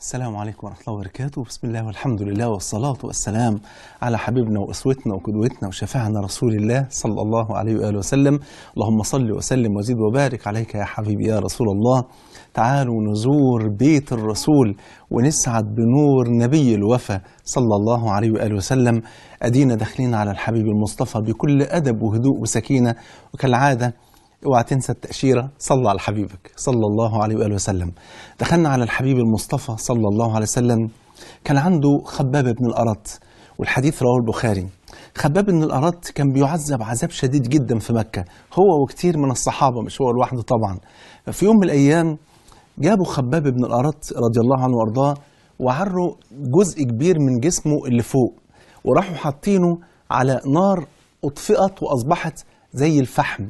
السلام عليكم ورحمة الله وبركاته بسم الله والحمد لله والصلاة والسلام على حبيبنا وأسوتنا وقدوتنا وشفاعنا رسول الله صلى الله عليه وآله وسلم اللهم صل وسلم وزد وبارك عليك يا حبيبي يا رسول الله تعالوا نزور بيت الرسول ونسعد بنور نبي الوفا صلى الله عليه وآله وسلم أدينا داخلين على الحبيب المصطفى بكل أدب وهدوء وسكينة وكالعادة اوعى تنسى التأشيرة صلى على حبيبك صلى الله عليه وآله وسلم دخلنا على الحبيب المصطفى صلى الله عليه وسلم كان عنده خباب بن الأرط والحديث رواه البخاري خباب بن الأرط كان بيعذب عذاب شديد جدا في مكة هو وكتير من الصحابة مش هو لوحده طبعا في يوم من الأيام جابوا خباب بن الأرط رضي الله عنه وأرضاه وعروا جزء كبير من جسمه اللي فوق وراحوا حاطينه على نار أطفئت وأصبحت زي الفحم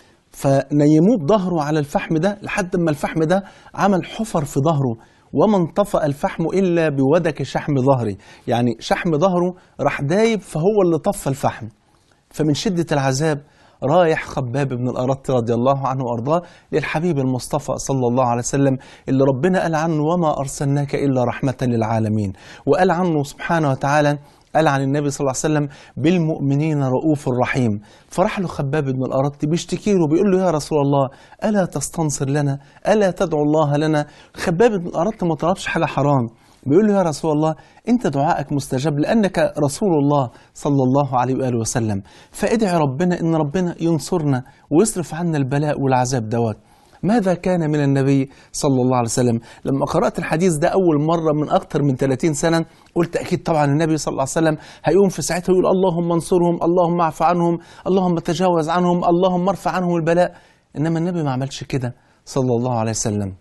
فنيموه بظهره على الفحم ده لحد ما الفحم ده عمل حفر في ظهره وما انطفأ الفحم إلا بودك شحم ظهري يعني شحم ظهره راح دايب فهو اللي طفى الفحم فمن شدة العذاب رايح خباب بن الأرط رضي الله عنه وأرضاه للحبيب المصطفى صلى الله عليه وسلم اللي ربنا قال عنه وما أرسلناك إلا رحمة للعالمين وقال عنه سبحانه وتعالى قال عن النبي صلى الله عليه وسلم بالمؤمنين رؤوف رحيم فراح له خباب بن الأرط بيشتكي له بيقول له يا رسول الله ألا تستنصر لنا ألا تدعو الله لنا خباب بن الأرط ما طلبش حاجة حرام بيقول له يا رسول الله انت دعائك مستجاب لانك رسول الله صلى الله عليه واله وسلم فادعي ربنا ان ربنا ينصرنا ويصرف عنا البلاء والعذاب دوت ماذا كان من النبي صلى الله عليه وسلم لما قرأت الحديث ده أول مرة من أكثر من 30 سنة قلت أكيد طبعا النبي صلى الله عليه وسلم هيقوم في ساعتها يقول اللهم انصرهم اللهم اعف عنهم اللهم تجاوز عنهم اللهم ارفع عنهم البلاء إنما النبي ما عملش كده صلى الله عليه وسلم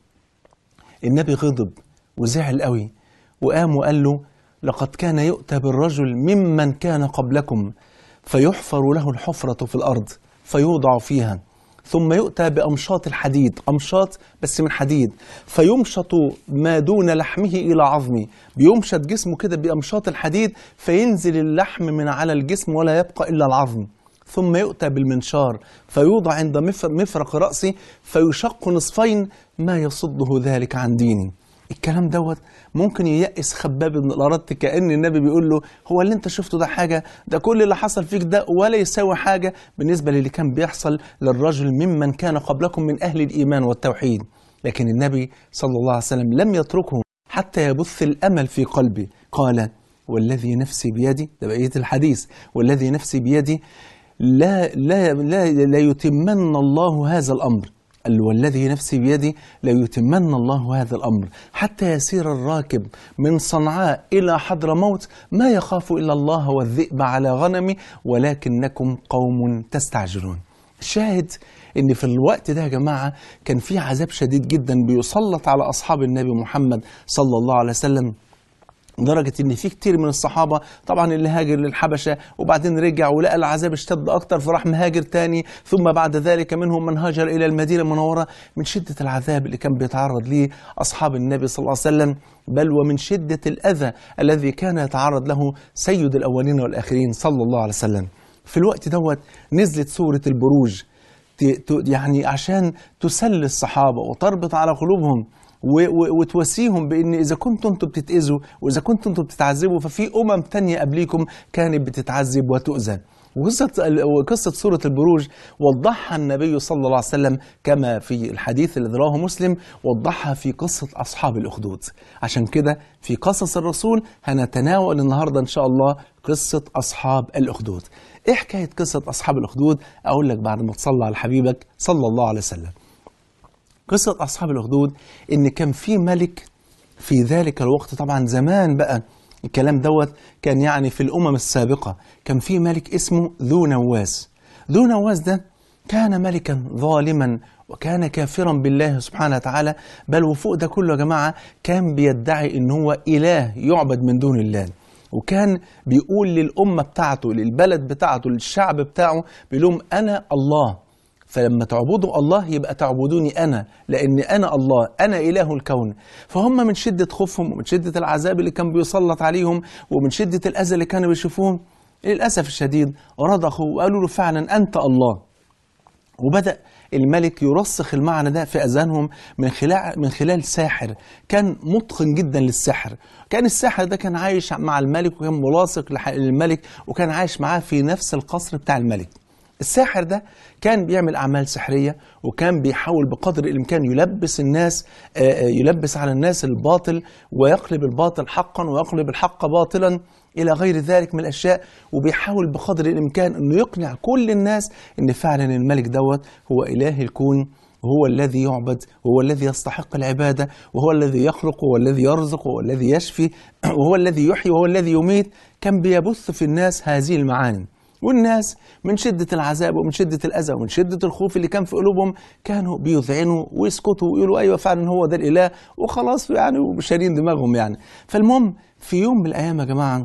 النبي غضب وزعل قوي وقام وقال له لقد كان يؤتى بالرجل ممن كان قبلكم فيحفر له الحفرة في الأرض فيوضع فيها ثم يؤتى بأمشاط الحديد أمشاط بس من حديد فيمشط ما دون لحمه إلى عظمه بيمشط جسمه كده بأمشاط الحديد فينزل اللحم من على الجسم ولا يبقى إلا العظم ثم يؤتى بالمنشار فيوضع عند مفرق رأسه فيشق نصفين ما يصده ذلك عن ديني الكلام دوت ممكن ييأس خباب بن الأرط كأن النبي بيقول له هو اللي انت شفته ده حاجة ده كل اللي حصل فيك ده ولا يساوي حاجة بالنسبة للي كان بيحصل للرجل ممن كان قبلكم من أهل الإيمان والتوحيد لكن النبي صلى الله عليه وسلم لم يتركه حتى يبث الأمل في قلبه قال والذي نفسي بيدي ده بقية الحديث والذي نفسي بيدي لا لا لا, لا يتمن الله هذا الأمر قال والذي نفسي بيدي ليتمن الله هذا الأمر حتى يسير الراكب من صنعاء إلى حضرموت ما يخاف إلا الله والذئب على غنمه ولكنكم قوم تستعجلون الشاهد ان في الوقت ده يا جماعه كان في عذاب شديد جدا بيسلط على اصحاب النبي محمد صلى الله عليه وسلم لدرجة إن في كتير من الصحابة طبعا اللي هاجر للحبشة وبعدين رجع ولقى العذاب اشتد أكتر فراح مهاجر تاني ثم بعد ذلك منهم من هاجر إلى المدينة المنورة من شدة العذاب اللي كان بيتعرض ليه أصحاب النبي صلى الله عليه وسلم بل ومن شدة الأذى الذي كان يتعرض له سيد الأولين والآخرين صلى الله عليه وسلم في الوقت دوت نزلت سورة البروج يعني عشان تسلي الصحابة وتربط على قلوبهم وتواسيهم بان اذا كنتم انتم بتتاذوا واذا كنتم انتم بتتعذبوا ففي امم تانية قبليكم كانت بتتعذب وتؤذى وقصة وقصة سورة البروج وضحها النبي صلى الله عليه وسلم كما في الحديث الذي رواه مسلم وضحها في قصة أصحاب الأخدود عشان كده في قصص الرسول هنتناول النهاردة إن شاء الله قصة أصحاب الأخدود إيه حكاية قصة أصحاب الأخدود أقول لك بعد ما تصلى على حبيبك صلى الله عليه وسلم قصة أصحاب الأخدود إن كان في ملك في ذلك الوقت طبعا زمان بقى الكلام دوت كان يعني في الأمم السابقة كان في ملك اسمه ذو نواس ذو نواس ده كان ملكا ظالما وكان كافرا بالله سبحانه وتعالى بل وفوق ده كله يا جماعة كان بيدعي إن هو إله يعبد من دون الله وكان بيقول للأمة بتاعته للبلد بتاعته للشعب بتاعه بيقول لهم أنا الله فلما تعبدوا الله يبقى تعبدوني أنا لأن أنا الله أنا إله الكون فهم من شدة خوفهم ومن شدة العذاب اللي كان بيسلط عليهم ومن شدة الأذى اللي كانوا بيشوفوه للأسف الشديد رضخوا وقالوا له فعلا أنت الله وبدأ الملك يرسخ المعنى ده في أذهانهم من خلال من خلال ساحر كان متقن جدا للسحر كان الساحر ده كان عايش مع الملك وكان ملاصق لح- للملك وكان عايش معاه في نفس القصر بتاع الملك الساحر ده كان بيعمل أعمال سحرية وكان بيحاول بقدر الإمكان يلبس الناس آه، آه، يلبس على الناس الباطل ويقلب الباطل حقا ويقلب الحق باطلا إلى غير ذلك من الأشياء وبيحاول بقدر الإمكان أنه يقنع كل الناس أن فعلا الملك دوت هو إله الكون وهو الذي يعبد وهو الذي يستحق العبادة وهو الذي يخلق وهو الذي يرزق وهو الذي يشفي وهو الذي يحيي وهو الذي يميت كان بيبث في الناس هذه المعاني والناس من شدة العذاب ومن شدة الأذى ومن شدة الخوف اللي كان في قلوبهم كانوا بيذعنوا ويسكتوا ويقولوا أيوة فعلا هو ده الإله وخلاص يعني وشارين دماغهم يعني فالمهم في يوم من الأيام يا جماعة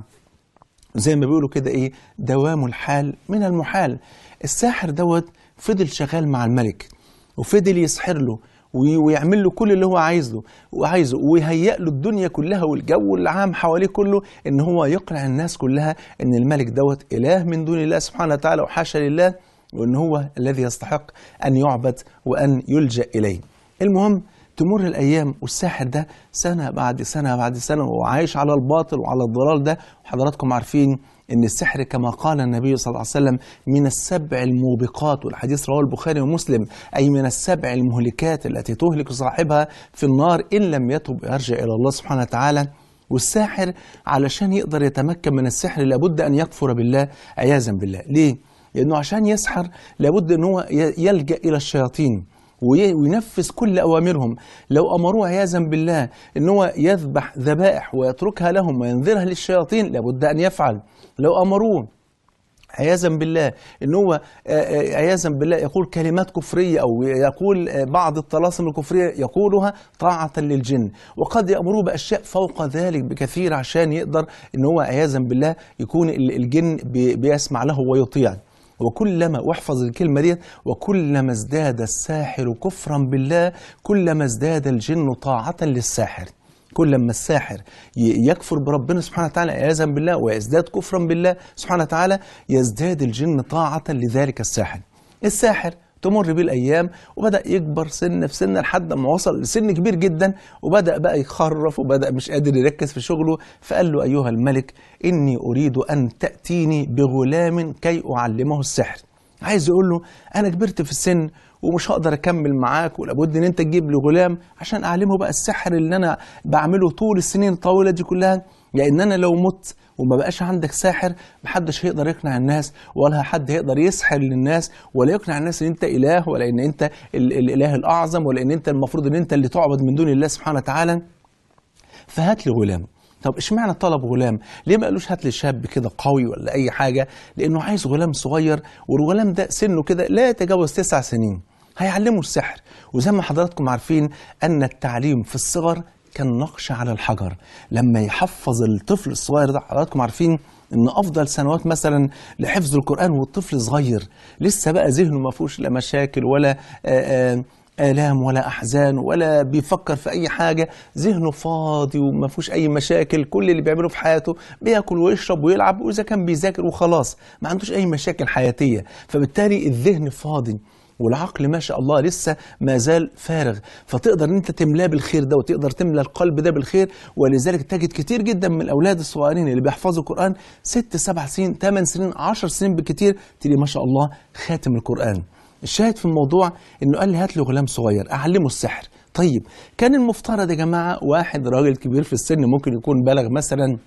زي ما بيقولوا كده ايه دوام الحال من المحال الساحر دوت فضل شغال مع الملك وفضل يسحر له وي- ويعمل له كل اللي هو عايزه وعايزه ويهيئ له الدنيا كلها والجو العام حواليه كله ان هو يقنع الناس كلها ان الملك دوت اله من دون الله سبحانه وتعالى وحاشا لله وان هو الذي يستحق ان يعبد وان يلجا اليه. المهم تمر الايام والساحر ده سنه بعد سنه بعد سنه وهو عايش على الباطل وعلى الضلال ده وحضراتكم عارفين ان السحر كما قال النبي صلى الله عليه وسلم من السبع الموبقات والحديث رواه البخاري ومسلم اي من السبع المهلكات التي تهلك صاحبها في النار ان لم يتب ويرجع الى الله سبحانه وتعالى والساحر علشان يقدر يتمكن من السحر لابد ان يكفر بالله عياذا بالله ليه لانه عشان يسحر لابد ان هو ي- يلجا الى الشياطين وي- وينفذ كل اوامرهم لو امروه عياذا بالله ان هو يذبح ذبائح ويتركها لهم وينذرها للشياطين لابد ان يفعل لو امروه عياذا بالله ان هو آه، آه، عياذا بالله يقول كلمات كفريه او يقول آه، بعض الطلاسم الكفريه يقولها طاعه للجن وقد يامروه باشياء فوق ذلك بكثير عشان يقدر ان هو عياذا بالله يكون ال- الجن بي- بيسمع له ويطيع وكلما واحفظ الكلمه ديت وكلما ازداد الساحر كفرا بالله كلما ازداد الجن طاعه للساحر كل لما الساحر ي- يكفر بربنا سبحانه وتعالى عياذا بالله ويزداد كفرا بالله سبحانه وتعالى يزداد الجن طاعة لذلك الساحر الساحر تمر بيه الايام وبدا يكبر سن في سن لحد ما وصل لسن كبير جدا وبدا بقى يخرف وبدا مش قادر يركز في شغله فقال له ايها الملك اني اريد ان تاتيني بغلام كي اعلمه السحر عايز يقول له انا كبرت في السن ومش هقدر اكمل معاك ولابد ان انت تجيب لي غلام عشان اعلمه بقى السحر اللي انا بعمله طول السنين الطويله دي كلها لان انا لو مت وما بقاش عندك ساحر محدش هيقدر يقنع الناس ولا حد هيقدر يسحر للناس ولا يقنع الناس ان انت اله ولا ان انت ال- الاله الاعظم ولا ان انت المفروض ان انت اللي تعبد من دون الله سبحانه وتعالى فهات لي غلام طب اشمعنى طلب غلام؟ ليه ما قالوش هات لي شاب كده قوي ولا اي حاجه؟ لانه عايز غلام صغير والغلام ده سنه كده لا يتجاوز تسع سنين. هيعلمه السحر وزي ما حضراتكم عارفين ان التعليم في الصغر كالنقش على الحجر لما يحفظ الطفل الصغير ده حضراتكم عارفين ان افضل سنوات مثلا لحفظ القران والطفل صغير لسه بقى ذهنه ما فيهوش لا مشاكل ولا آآ آآ آلام ولا أحزان ولا بيفكر في أي حاجة ذهنه فاضي وما فيهوش أي مشاكل كل اللي بيعمله في حياته بياكل ويشرب ويلعب وإذا كان بيذاكر وخلاص ما عندوش أي مشاكل حياتية فبالتالي الذهن فاضي والعقل ما شاء الله لسه ما زال فارغ فتقدر ان انت تملاه بالخير ده وتقدر تملى القلب ده بالخير ولذلك تجد كتير جدا من الاولاد الصغيرين اللي بيحفظوا القران ست سبع سنين ثمان سنين عشر سنين بالكتير تلاقي ما شاء الله خاتم القران الشاهد في الموضوع انه قال لي هات لي غلام صغير اعلمه السحر طيب كان المفترض يا جماعه واحد راجل كبير في السن ممكن يكون بلغ مثلا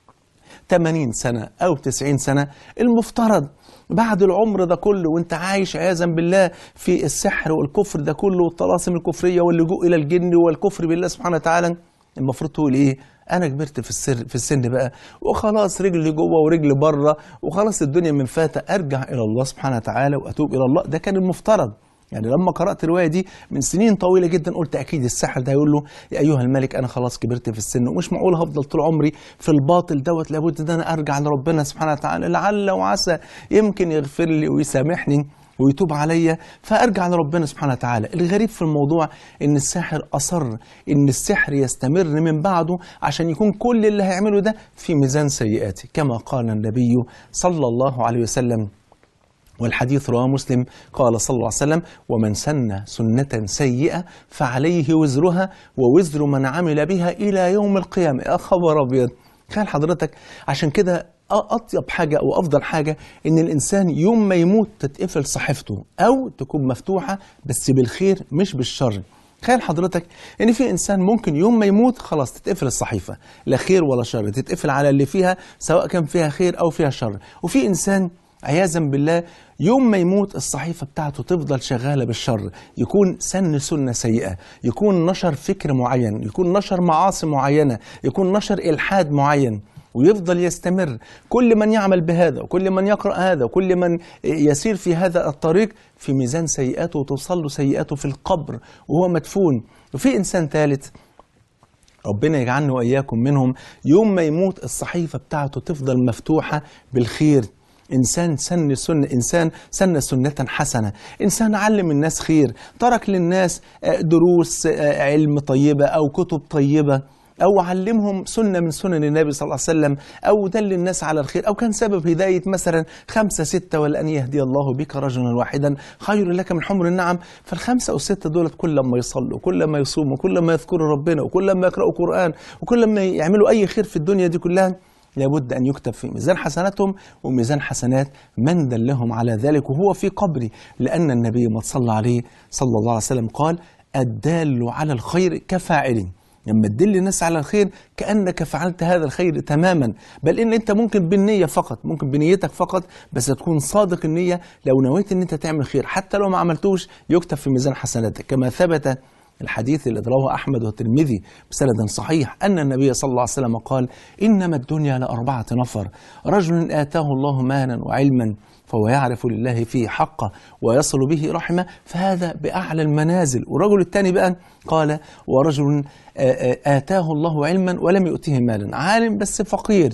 80 سنة أو 90 سنة المفترض بعد العمر ده كله وانت عايش عياذا بالله في السحر والكفر ده كله والطلاسم الكفرية واللجوء إلى الجن والكفر بالله سبحانه وتعالى المفروض تقول إيه أنا كبرت في السر في السن بقى وخلاص رجلي جوه ورجلي بره وخلاص الدنيا من فاتة أرجع إلى الله سبحانه وتعالى وأتوب إلى الله ده كان المفترض يعني لما قرأت الرواية دي من سنين طويلة جدا قلت أكيد الساحر ده هيقول له يا أيها الملك أنا خلاص كبرت في السن ومش معقول هفضل طول عمري في الباطل دوت لابد إن أنا أرجع لربنا سبحانه وتعالى لعل وعسى يمكن يغفر لي ويسامحني ويتوب عليا فارجع لربنا سبحانه وتعالى الغريب في الموضوع ان الساحر اصر ان السحر يستمر من بعده عشان يكون كل اللي هيعمله ده في ميزان سيئاته كما قال النبي صلى الله عليه وسلم والحديث رواه مسلم قال صلى الله عليه وسلم ومن سن سنة سيئة فعليه وزرها ووزر من عمل بها إلى يوم القيامة يا خبر أبيض تخيل حضرتك عشان كده أطيب حاجة أو أفضل حاجة إن الإنسان يوم ما يموت تتقفل صحيفته أو تكون مفتوحة بس بالخير مش بالشر تخيل حضرتك ان في انسان ممكن يوم ما يموت خلاص تتقفل الصحيفه لا خير ولا شر تتقفل على اللي فيها سواء كان فيها خير او فيها شر وفي انسان عياذا بالله يوم ما يموت الصحيفه بتاعته تفضل شغاله بالشر يكون سن سنه سيئه يكون نشر فكر معين يكون نشر معاصي معينه يكون نشر الحاد معين ويفضل يستمر كل من يعمل بهذا وكل من يقرأ هذا وكل من يسير في هذا الطريق في ميزان سيئاته وتوصل له سيئاته في القبر وهو مدفون وفي إنسان ثالث ربنا يجعلنا وإياكم منهم يوم ما يموت الصحيفة بتاعته تفضل مفتوحة بالخير إنسان سن سنة إنسان سن سنة حسنة إنسان علم الناس خير ترك للناس دروس علم طيبة أو كتب طيبة أو علمهم سنة من سنن النبي صلى الله عليه وسلم أو دل الناس على الخير أو كان سبب هداية مثلا خمسة ستة ولأن يهدي الله بك رجلا واحدا خير لك من حمر النعم فالخمسة أو الستة دولت كل ما يصلوا كل ما يصوموا كل ما يذكروا ربنا وكل ما يقرأوا قرآن وكل ما يعملوا أي خير في الدنيا دي كلها لابد أن يكتب في ميزان حسناتهم وميزان حسنات من دلهم على ذلك وهو في قبري لأن النبي ما صلى عليه صلى الله عليه وسلم قال الدال على الخير كفاعله لما تدل الناس على الخير كأنك فعلت هذا الخير تماما بل إن أنت ممكن بالنية فقط ممكن بنيتك فقط بس تكون صادق النية لو نويت أن أنت تعمل خير حتى لو ما عملتوش يكتب في ميزان حسناتك كما ثبت الحديث اللي رواه أحمد والترمذي بسند صحيح أن النبي صلى الله عليه وسلم قال إنما الدنيا لأربعة نفر رجل آتاه الله مالا وعلما فهو يعرف لله فيه حقه ويصل به رحمه فهذا بأعلى المنازل والرجل الثاني بقى قال ورجل آتاه الله علما ولم يؤته مالا عالم بس فقير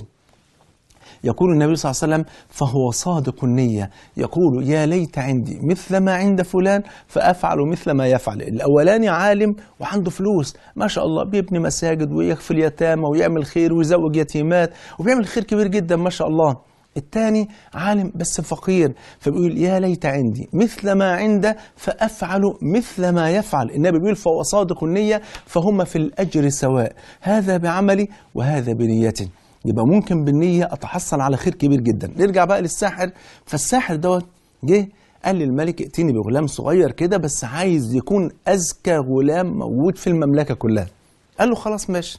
يقول النبي صلى الله عليه وسلم فهو صادق النية يقول يا ليت عندي مثل ما عند فلان فأفعل مثل ما يفعل الأولاني عالم وعنده فلوس ما شاء الله بيبني مساجد ويخفي اليتامى ويعمل خير ويزوج يتيمات وبيعمل خير كبير جدا ما شاء الله الثاني عالم بس فقير فبيقول يا ليت عندي مثل ما عنده فأفعل مثل ما يفعل النبي بيقول فهو صادق النية فهم في الأجر سواء هذا بعملي وهذا بنيتي يبقى ممكن بالنية أتحصل على خير كبير جدا نرجع بقى للساحر فالساحر دوت جه قال للملك ائتني بغلام صغير كده بس عايز يكون أذكى غلام موجود في المملكة كلها قال له خلاص ماشي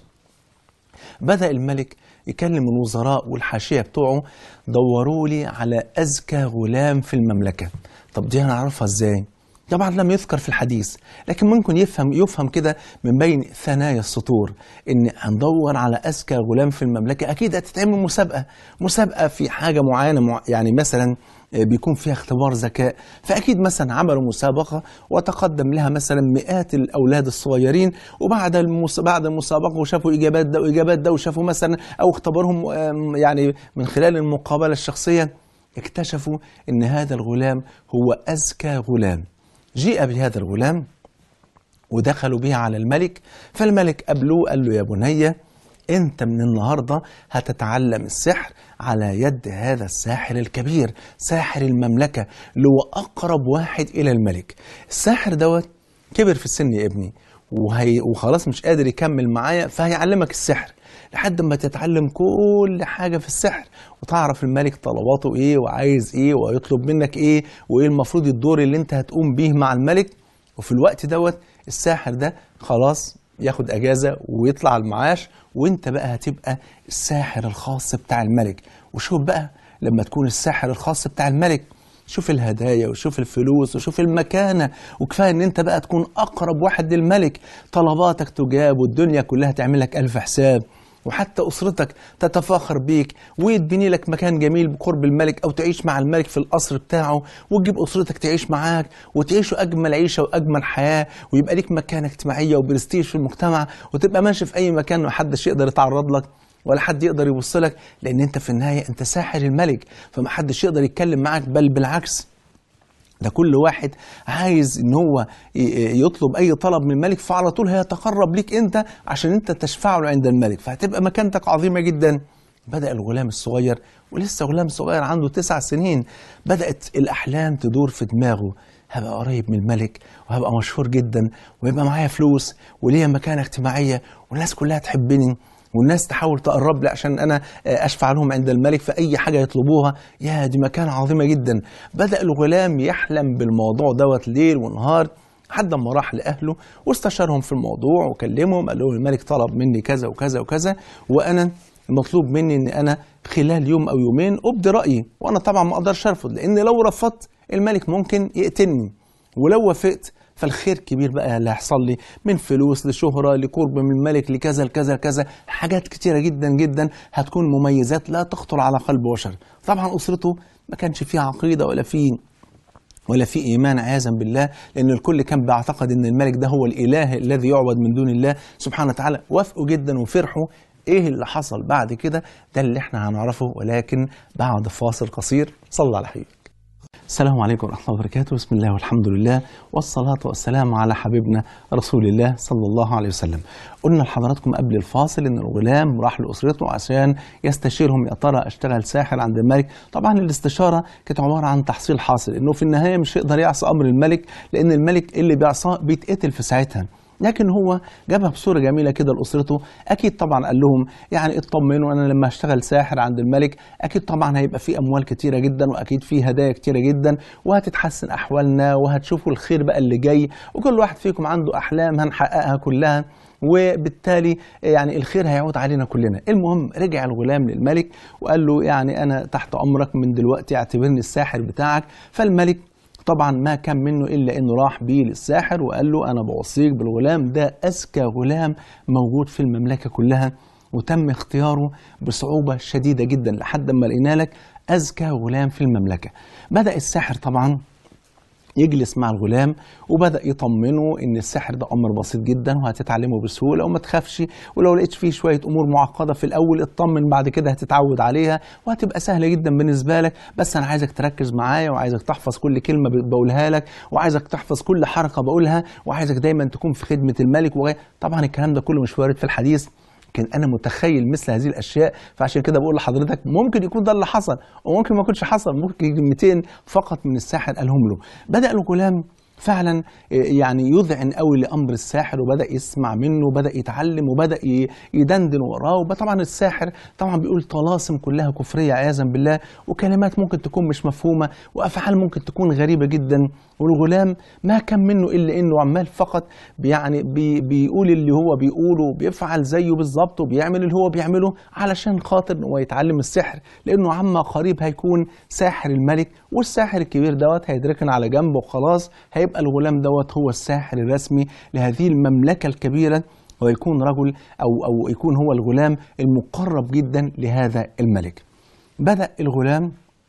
بدأ الملك يكلم الوزراء والحاشية بتوعه دوروا لي على أذكى غلام في المملكة طب دي هنعرفها ازاي طبعا لم يذكر في الحديث لكن ممكن يفهم يفهم كده من بين ثنايا السطور ان هندور على اذكى غلام في المملكه اكيد هتتعمل مسابقه مسابقه في حاجه معينه مع يعني مثلا بيكون فيها اختبار ذكاء فاكيد مثلا عملوا مسابقه وتقدم لها مثلا مئات الاولاد الصغيرين وبعد المس... بعد المسابقه وشافوا اجابات ده واجابات ده وشافوا مثلا او اختبرهم يعني من خلال المقابله الشخصيه اكتشفوا ان هذا الغلام هو اذكى غلام جيء بهذا الغلام ودخلوا به على الملك فالملك قابلوه قال له يا بني انت من النهارده هتتعلم السحر على يد هذا الساحر الكبير ساحر المملكه اللي هو اقرب واحد الى الملك الساحر دوت كبر في السن يا ابني وهي وخلاص مش قادر يكمل معايا فهيعلمك السحر لحد ما تتعلم كل حاجة في السحر وتعرف الملك طلباته ايه وعايز ايه ويطلب منك ايه وايه المفروض الدور اللي انت هتقوم بيه مع الملك وفي الوقت دوت الساحر ده خلاص ياخد اجازة ويطلع المعاش وانت بقى هتبقى الساحر الخاص بتاع الملك وشوف بقى لما تكون الساحر الخاص بتاع الملك شوف الهدايا وشوف الفلوس وشوف المكانة وكفاية ان انت بقى تكون اقرب واحد للملك طلباتك تجاب والدنيا كلها تعمل لك الف حساب وحتى أسرتك تتفاخر بيك ويديني لك مكان جميل بقرب الملك أو تعيش مع الملك في القصر بتاعه وتجيب أسرتك تعيش معاك وتعيشوا أجمل عيشة وأجمل حياة ويبقى ليك مكانة اجتماعية وبرستيج في المجتمع وتبقى ماشي في أي مكان محدش يقدر يتعرض لك ولا حد يقدر يبص لك لأن أنت في النهاية أنت ساحر الملك فمحدش يقدر يتكلم معاك بل بالعكس ده كل واحد عايز ان هو يطلب اي طلب من الملك فعلى طول هيتقرب ليك انت عشان انت تشفع له عند الملك فهتبقى مكانتك عظيمه جدا بدأ الغلام الصغير ولسه غلام صغير عنده تسع سنين بدأت الأحلام تدور في دماغه هبقى قريب من الملك وهبقى مشهور جدا ويبقى معايا فلوس وليا مكانة اجتماعية والناس كلها تحبني والناس تحاول تقرب لي عشان انا اشفع لهم عند الملك في اي حاجه يطلبوها يا دي مكانه عظيمه جدا بدا الغلام يحلم بالموضوع دوت ليل ونهار لحد ما راح لاهله واستشارهم في الموضوع وكلمهم قال لهم الملك طلب مني كذا وكذا وكذا وانا المطلوب مني ان انا خلال يوم او يومين ابدي رايي وانا طبعا ما اقدرش ارفض لان لو رفضت الملك ممكن يقتلني ولو وافقت فالخير كبير بقى اللي هيحصل لي من فلوس لشهره لقرب من الملك لكذا لكذا لكذا حاجات كتيره جدا جدا هتكون مميزات لا تخطر على قلب بشر طبعا اسرته ما كانش فيها عقيده ولا فيه ولا في ايمان عياذا بالله لان الكل كان بيعتقد ان الملك ده هو الاله الذي يعبد من دون الله سبحانه وتعالى وافقوا جدا وفرحوا ايه اللي حصل بعد كده ده اللي احنا هنعرفه ولكن بعد فاصل قصير صلى على حبيبك السلام عليكم ورحمة الله وبركاته بسم الله والحمد لله والصلاة والسلام على حبيبنا رسول الله صلى الله عليه وسلم قلنا لحضراتكم قبل الفاصل ان الغلام راح لأسرته عشان يستشيرهم يا ترى اشتغل ساحر عند الملك طبعا الاستشارة كانت عبارة عن تحصيل حاصل انه في النهاية مش هيقدر يعصى امر الملك لان الملك اللي بيعصاه بيتقتل في ساعتها لكن هو جابها بصوره جميله كده لاسرته اكيد طبعا قال لهم يعني اطمنوا انا لما اشتغل ساحر عند الملك اكيد طبعا هيبقى في اموال كتيره جدا واكيد في هدايا كتيره جدا وهتتحسن احوالنا وهتشوفوا الخير بقى اللي جاي وكل واحد فيكم عنده احلام هنحققها كلها وبالتالي يعني الخير هيعود علينا كلنا المهم رجع الغلام للملك وقال له يعني انا تحت امرك من دلوقتي اعتبرني الساحر بتاعك فالملك طبعا ما كان منه الا انه راح بيه للساحر وقال له انا بوصيك بالغلام ده اذكى غلام موجود في المملكه كلها وتم اختياره بصعوبه شديده جدا لحد ما لقينا لك اذكى غلام في المملكه بدا الساحر طبعا يجلس مع الغلام وبدا يطمنه ان السحر ده امر بسيط جدا وهتتعلمه بسهوله وما تخافش ولو لقيت فيه شويه امور معقده في الاول اطمن بعد كده هتتعود عليها وهتبقى سهله جدا بالنسبه لك بس انا عايزك تركز معايا وعايزك تحفظ كل كلمه بقولها لك وعايزك تحفظ كل حركه بقولها وعايزك دايما تكون في خدمه الملك وغير طبعا الكلام ده كله مش وارد في الحديث لكن انا متخيل مثل هذه الاشياء فعشان كده بقول لحضرتك ممكن يكون ده اللي حصل وممكن ما يكونش حصل ممكن كلمتين فقط من الساحر قالهم له بدا الغلام فعلا يعني يذعن قوي لامر الساحر وبدا يسمع منه وبدا يتعلم وبدا يدندن وراه وطبعا الساحر طبعا بيقول طلاسم كلها كفريه عياذا بالله وكلمات ممكن تكون مش مفهومه وافعال ممكن تكون غريبه جدا والغلام ما كان منه الا انه عمال فقط يعني بي بيقول اللي هو بيقوله وبيفعل زيه بالظبط وبيعمل اللي هو بيعمله علشان خاطر هو يتعلم السحر لانه عما قريب هيكون ساحر الملك والساحر الكبير دوت هيدركنا على جنب وخلاص هيبقى الغلام دوت هو الساحر الرسمي لهذه المملكه الكبيره ويكون رجل او او يكون هو الغلام المقرب جدا لهذا الملك. بدا الغلام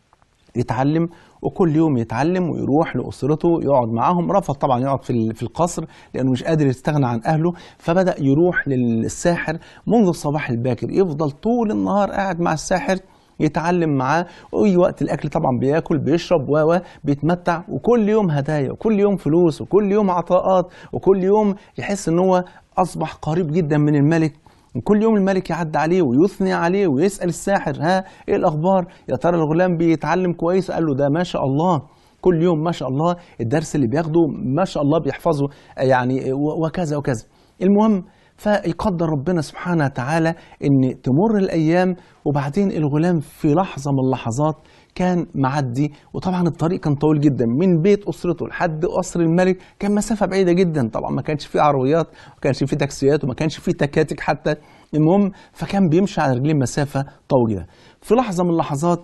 يتعلم وكل يوم يتعلم ويروح لاسرته يقعد معاهم رفض طبعا يقعد في في القصر لانه مش قادر يستغنى عن اهله فبدا يروح للساحر منذ الصباح الباكر يفضل طول النهار قاعد مع الساحر يتعلم معاه واي وقت الاكل طبعا بياكل بيشرب و بيتمتع وكل يوم هدايا وكل يوم فلوس وكل يوم عطاءات وكل يوم يحس ان هو اصبح قريب جدا من الملك كل يوم الملك يعدي عليه ويثني عليه ويسال الساحر ها ايه الاخبار يا ترى الغلام بيتعلم كويس قال له ده ما شاء الله كل يوم ما شاء الله الدرس اللي بياخده ما شاء الله بيحفظه يعني وكذا وكذا المهم فيقدر ربنا سبحانه وتعالى ان تمر الايام وبعدين الغلام في لحظه من اللحظات كان معدي وطبعا الطريق كان طويل جدا من بيت اسرته لحد قصر الملك كان مسافه بعيده جدا طبعا ما كانش فيه عربيات ما كانش فيه تاكسيات وما كانش فيه تكاتك حتى المهم فكان بيمشي على رجليه مسافه طويله في لحظه من اللحظات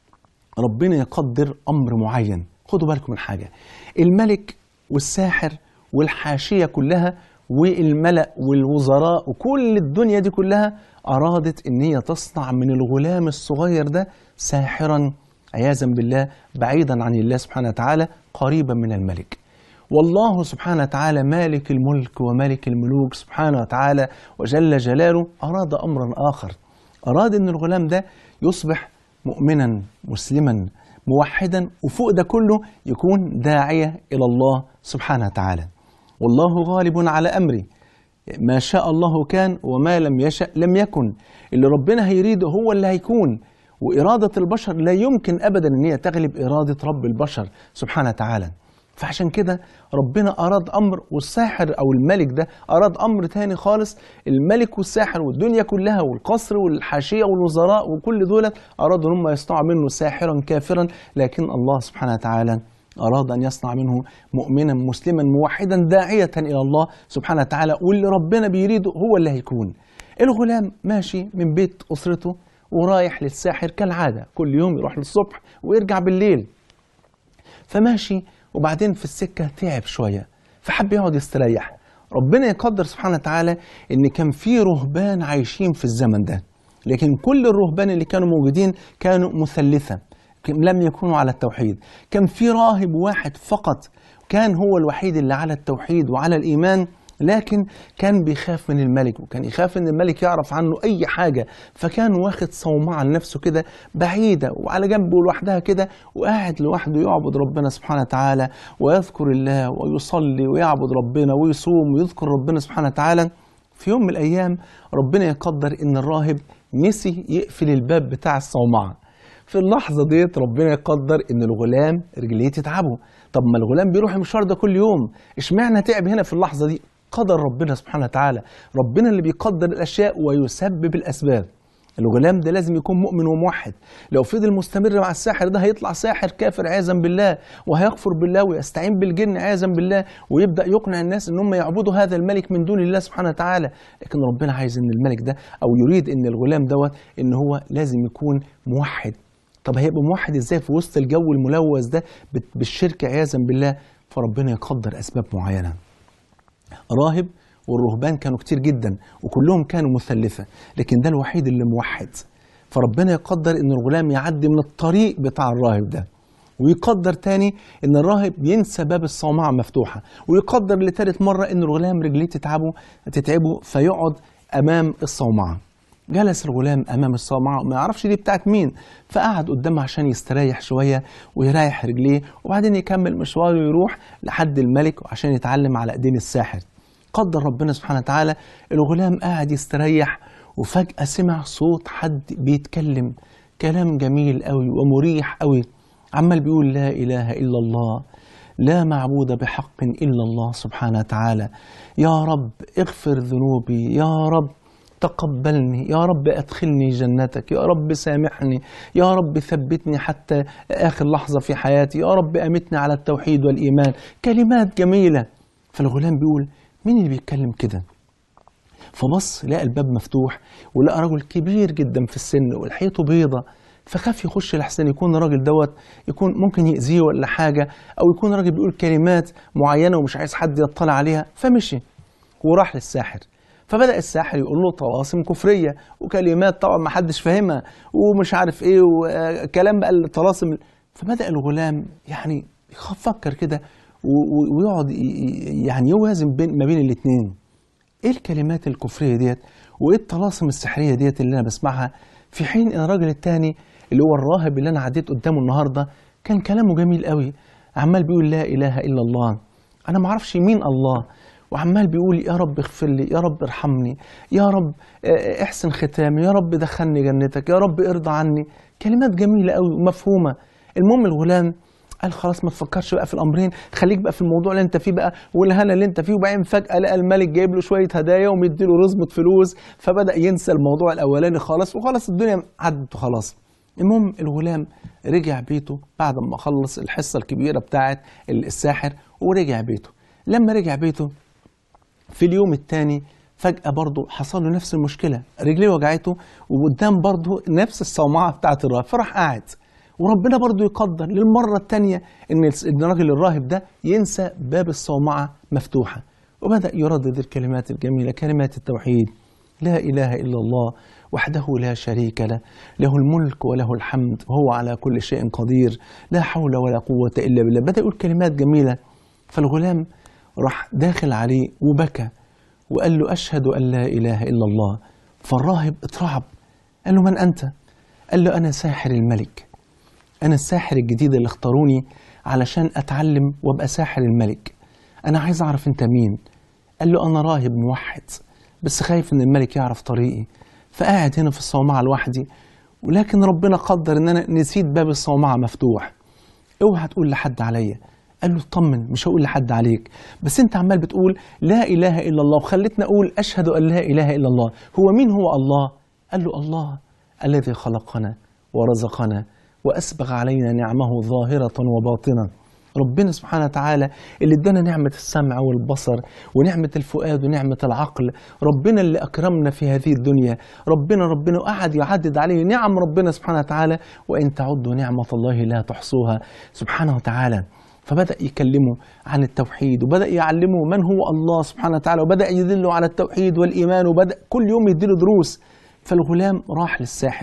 ربنا يقدر امر معين خدوا بالكم من حاجه الملك والساحر والحاشيه كلها والملأ والوزراء وكل الدنيا دي كلها أرادت إن هي تصنع من الغلام الصغير ده ساحرا عياذا بالله بعيدا عن الله سبحانه وتعالى قريبا من الملك والله سبحانه وتعالى مالك الملك وملك الملوك سبحانه وتعالى وجل جلاله أراد أمرا آخر أراد أن الغلام ده يصبح مؤمنا مسلما موحدا وفوق ده كله يكون داعية إلى الله سبحانه وتعالى والله غالب على امري ما شاء الله كان وما لم يشأ لم يكن اللي ربنا هيريده هو اللي هيكون وإرادة البشر لا يمكن أبدا أن هي تغلب إرادة رب البشر سبحانه وتعالى فعشان كده ربنا أراد أمر والساحر أو الملك ده أراد أمر تاني خالص الملك والساحر والدنيا كلها والقصر والحاشية والوزراء وكل دول أرادوا أن هم يصنعوا منه ساحرا كافرا لكن الله سبحانه وتعالى أراد أن يصنع منه مؤمنا مسلما موحدا داعية إلى الله سبحانه وتعالى واللي ربنا بيريده هو اللي هيكون الغلام ماشي من بيت أسرته ورايح للساحر كالعادة كل يوم يروح للصبح ويرجع بالليل فماشي وبعدين في السكة تعب شوية فحب يقعد يستريح ربنا يقدر سبحانه وتعالى ان كان في رهبان عايشين في الزمن ده لكن كل الرهبان اللي كانوا موجودين كانوا مثلثة لم يكونوا على التوحيد كان في راهب واحد فقط كان هو الوحيد اللي على التوحيد وعلى الإيمان لكن كان بيخاف من الملك وكان يخاف ان الملك يعرف عنه اي حاجه فكان واخد صومعه لنفسه كده بعيده وعلى جنبه لوحدها كده وقاعد لوحده يعبد ربنا سبحانه وتعالى ويذكر الله ويصلي ويعبد ربنا ويصوم ويذكر ربنا سبحانه وتعالى في يوم من الايام ربنا يقدر ان الراهب نسي يقفل الباب بتاع الصومعه في اللحظه ديت ربنا يقدر ان الغلام رجليه تتعبه طب ما الغلام بيروح المشوار ده كل يوم اشمعنى تعب هنا في اللحظه دي قدر ربنا سبحانه وتعالى ربنا اللي بيقدر الاشياء ويسبب الاسباب الغلام ده لازم يكون مؤمن وموحد لو فضل مستمر مع الساحر ده هيطلع ساحر كافر عياذا بالله وهيكفر بالله ويستعين بالجن عياذا بالله ويبدا يقنع الناس ان هم يعبدوا هذا الملك من دون الله سبحانه وتعالى لكن ربنا عايز ان الملك ده او يريد ان الغلام دوت ان هو لازم يكون موحد طب هيبقى موحد ازاي في وسط الجو الملوث ده بالشرك عياذا بالله فربنا يقدر اسباب معينه راهب والرهبان كانوا كتير جدا وكلهم كانوا مثلثة لكن ده الوحيد اللي موحد فربنا يقدر ان الغلام يعدي من الطريق بتاع الراهب ده ويقدر تاني ان الراهب ينسى باب الصومعة مفتوحة ويقدر لتالت مرة ان الغلام رجليه تتعبه تتعبه فيقعد امام الصومعة جلس الغلام امام الصومعة ما يعرفش دي بتاعت مين فقعد قدامها عشان يستريح شوية ويريح رجليه وبعدين يكمل مشواره ويروح لحد الملك عشان يتعلم على ايدين الساحر قدر ربنا سبحانه وتعالى الغلام قاعد يستريح وفجأة سمع صوت حد بيتكلم كلام جميل قوي ومريح قوي عمال بيقول لا إله إلا الله لا معبود بحق إلا الله سبحانه وتعالى يا رب اغفر ذنوبي يا رب تقبلني يا رب أدخلني جنتك يا رب سامحني يا رب ثبتني حتى آخر لحظة في حياتي يا رب أمتني على التوحيد والإيمان كلمات جميلة فالغلام بيقول مين اللي بيتكلم كده فبص لقى الباب مفتوح ولقى رجل كبير جدا في السن ولحيته بيضة فخاف يخش لحسن يكون الراجل دوت يكون ممكن يأذيه ولا حاجة أو يكون راجل بيقول كلمات معينة ومش عايز حد يطلع عليها فمشي وراح للساحر فبدأ الساحر يقول له طلاسم كفرية وكلمات طبعا ما حدش فاهمها ومش عارف ايه وكلام بقى الطلاسم فبدأ الغلام يعني يفكر كده ويقعد يعني يوازن بين ما بين الاثنين ايه الكلمات الكفريه ديت وايه الطلاسم السحريه ديت اللي انا بسمعها في حين ان الراجل الثاني اللي هو الراهب اللي انا عديت قدامه النهارده كان كلامه جميل قوي عمال بيقول لا اله الا الله انا ما اعرفش مين الله وعمال بيقول يا رب اغفر لي يا رب ارحمني يا رب احسن ختامي يا رب دخلني جنتك يا رب ارضى عني كلمات جميله قوي ومفهومه المهم الغلام قال خلاص ما تفكرش بقى في الامرين خليك بقى في الموضوع اللي انت فيه بقى والهنا اللي انت فيه وبعدين فجاه لقى الملك جايب له شويه هدايا ومدي له رزمه فلوس فبدا ينسى الموضوع الاولاني خالص وخلاص الدنيا عدت وخلاص المهم الغلام رجع بيته بعد ما خلص الحصه الكبيره بتاعه الساحر ورجع بيته لما رجع بيته في اليوم الثاني فجأة برضه حصل له نفس المشكلة رجليه وجعته وقدام برضه نفس الصومعة بتاعة الراهب فراح قاعد وربنا برضو يقدر للمرة الثانية إن الراجل الراهب ده ينسى باب الصومعة مفتوحة وبدأ يردد الكلمات الجميلة كلمات التوحيد لا إله إلا الله وحده لا شريك له له الملك وله الحمد وهو على كل شيء قدير لا حول ولا قوة إلا بالله بدأ يقول كلمات جميلة فالغلام راح داخل عليه وبكى وقال له أشهد أن لا إله إلا الله فالراهب اترعب قال له من أنت؟ قال له أنا ساحر الملك أنا الساحر الجديد اللي اختاروني علشان أتعلم وأبقى ساحر الملك أنا عايز أعرف أنت مين قال له أنا راهب موحد بس خايف إن الملك يعرف طريقي فقاعد هنا في الصومعة لوحدي ولكن ربنا قدر إن أنا نسيت باب الصومعة مفتوح اوعى تقول لحد عليا قال له اطمن مش هقول لحد عليك بس انت عمال بتقول لا اله الا الله وخلتني اقول اشهد ان لا اله الا الله هو مين هو الله قال له الله الذي خلقنا ورزقنا واسبغ علينا نعمه ظاهره وباطنه ربنا سبحانه وتعالى اللي ادانا نعمة السمع والبصر ونعمة الفؤاد ونعمة العقل ربنا اللي أكرمنا في هذه الدنيا ربنا ربنا قعد يعدد عليه نعم ربنا سبحانه وتعالى وإن تعدوا نعمة الله لا تحصوها سبحانه وتعالى فبدأ يكلمه عن التوحيد وبدأ يعلمه من هو الله سبحانه وتعالى وبدأ يدله على التوحيد والإيمان وبدأ كل يوم يديله دروس فالغلام راح للساحر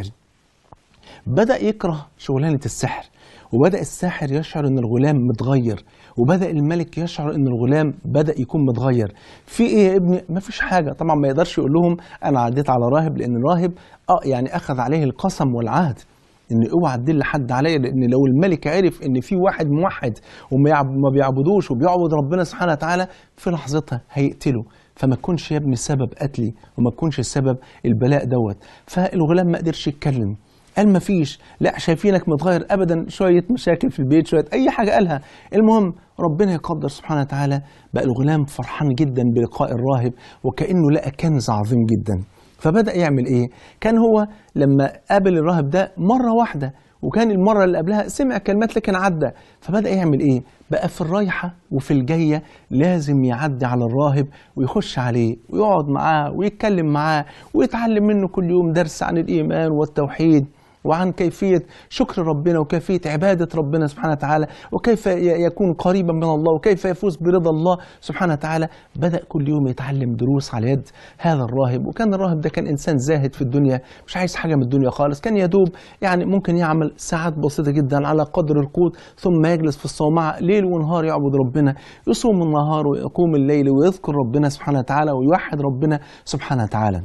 بدأ يكره شغلانة السحر وبدأ الساحر يشعر ان الغلام متغير وبدأ الملك يشعر ان الغلام بدأ يكون متغير في ايه يا ابني ما فيش حاجة طبعا ما يقدرش يقول لهم انا عديت على راهب لان الراهب اه يعني اخذ عليه القسم والعهد ان اوعى تدل حد عليا لان لو الملك عرف ان في واحد موحد وما يعب- ما بيعبدوش وبيعبد ربنا سبحانه وتعالى في لحظتها هيقتله فما تكونش يا ابني سبب قتلي وما تكونش السبب البلاء دوت فالغلام ما قدرش يتكلم قال ما فيش لا شايفينك متغير ابدا شويه مشاكل في البيت شويه اي حاجه قالها المهم ربنا يقدر سبحانه وتعالى بقى الغلام فرحان جدا بلقاء الراهب وكانه لقى كنز عظيم جدا فبدا يعمل ايه كان هو لما قابل الراهب ده مره واحده وكان المره اللي قبلها سمع كلمات لكن عدى فبدا يعمل ايه بقى في الرايحه وفي الجايه لازم يعدي على الراهب ويخش عليه ويقعد معاه ويتكلم معاه ويتعلم منه كل يوم درس عن الايمان والتوحيد وعن كيفية شكر ربنا وكيفية عبادة ربنا سبحانه وتعالى وكيف ي- يكون قريبا من الله وكيف يفوز برضا الله سبحانه وتعالى بدأ كل يوم يتعلم دروس على يد هذا الراهب وكان الراهب ده كان إنسان زاهد في الدنيا مش عايز حاجة من الدنيا خالص كان يدوب يعني ممكن يعمل ساعات بسيطة جدا على قدر القوت ثم يجلس في الصومعة ليل ونهار يعبد ربنا يصوم النهار ويقوم الليل ويذكر ربنا سبحانه وتعالى ويوحد ربنا سبحانه وتعالى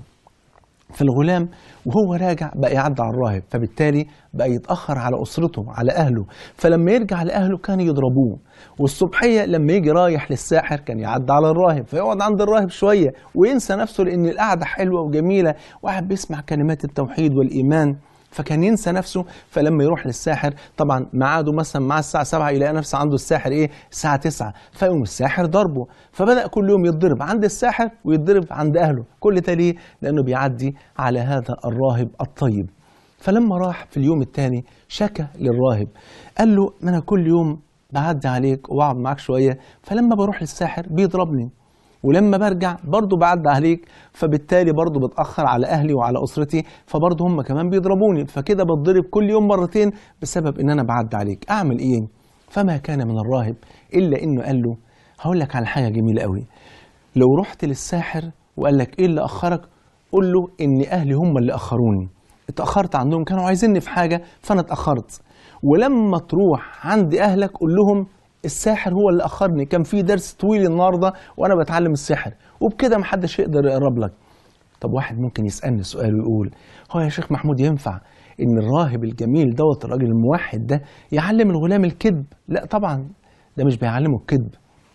فالغلام وهو راجع بقى يعدي على الراهب فبالتالي بقى يتأخر على أسرته على أهله فلما يرجع لأهله كان يضربوه والصبحية لما يجي رايح للساحر كان يعدي على الراهب فيقعد عند الراهب شوية وينسى نفسه لأن القعدة حلوة وجميلة وقاعد بيسمع كلمات التوحيد والإيمان فكان ينسى نفسه فلما يروح للساحر طبعا ميعاده مثلا مع الساعه 7 يلاقي نفسه عنده الساحر ايه الساعه 9 فيقوم الساحر ضربه فبدا كل يوم يتضرب عند الساحر ويتضرب عند اهله كل ده ليه لانه بيعدي على هذا الراهب الطيب فلما راح في اليوم الثاني شكى للراهب قال له ما انا كل يوم بعدي عليك واقعد معاك شويه فلما بروح للساحر بيضربني ولما برجع برضه بعد عليك فبالتالي برضه بتأخر على أهلي وعلى أسرتي فبرضه هم كمان بيضربوني فكده بتضرب كل يوم مرتين بسبب إن أنا بعد عليك أعمل إيه؟ فما كان من الراهب إلا إنه قال له هقول لك على حاجة جميلة قوي لو رحت للساحر وقال لك إيه اللي أخرك؟ قول له إن أهلي هم اللي أخروني اتأخرت عندهم كانوا عايزيني في حاجة فأنا اتأخرت ولما تروح عند أهلك قول لهم الساحر هو اللي اخرني كان في درس طويل النهارده وانا بتعلم السحر وبكده محدش يقدر يقرب لك طب واحد ممكن يسالني سؤال ويقول هو يا شيخ محمود ينفع ان الراهب الجميل دوت الراجل الموحد ده يعلم الغلام الكذب لا طبعا ده مش بيعلمه الكذب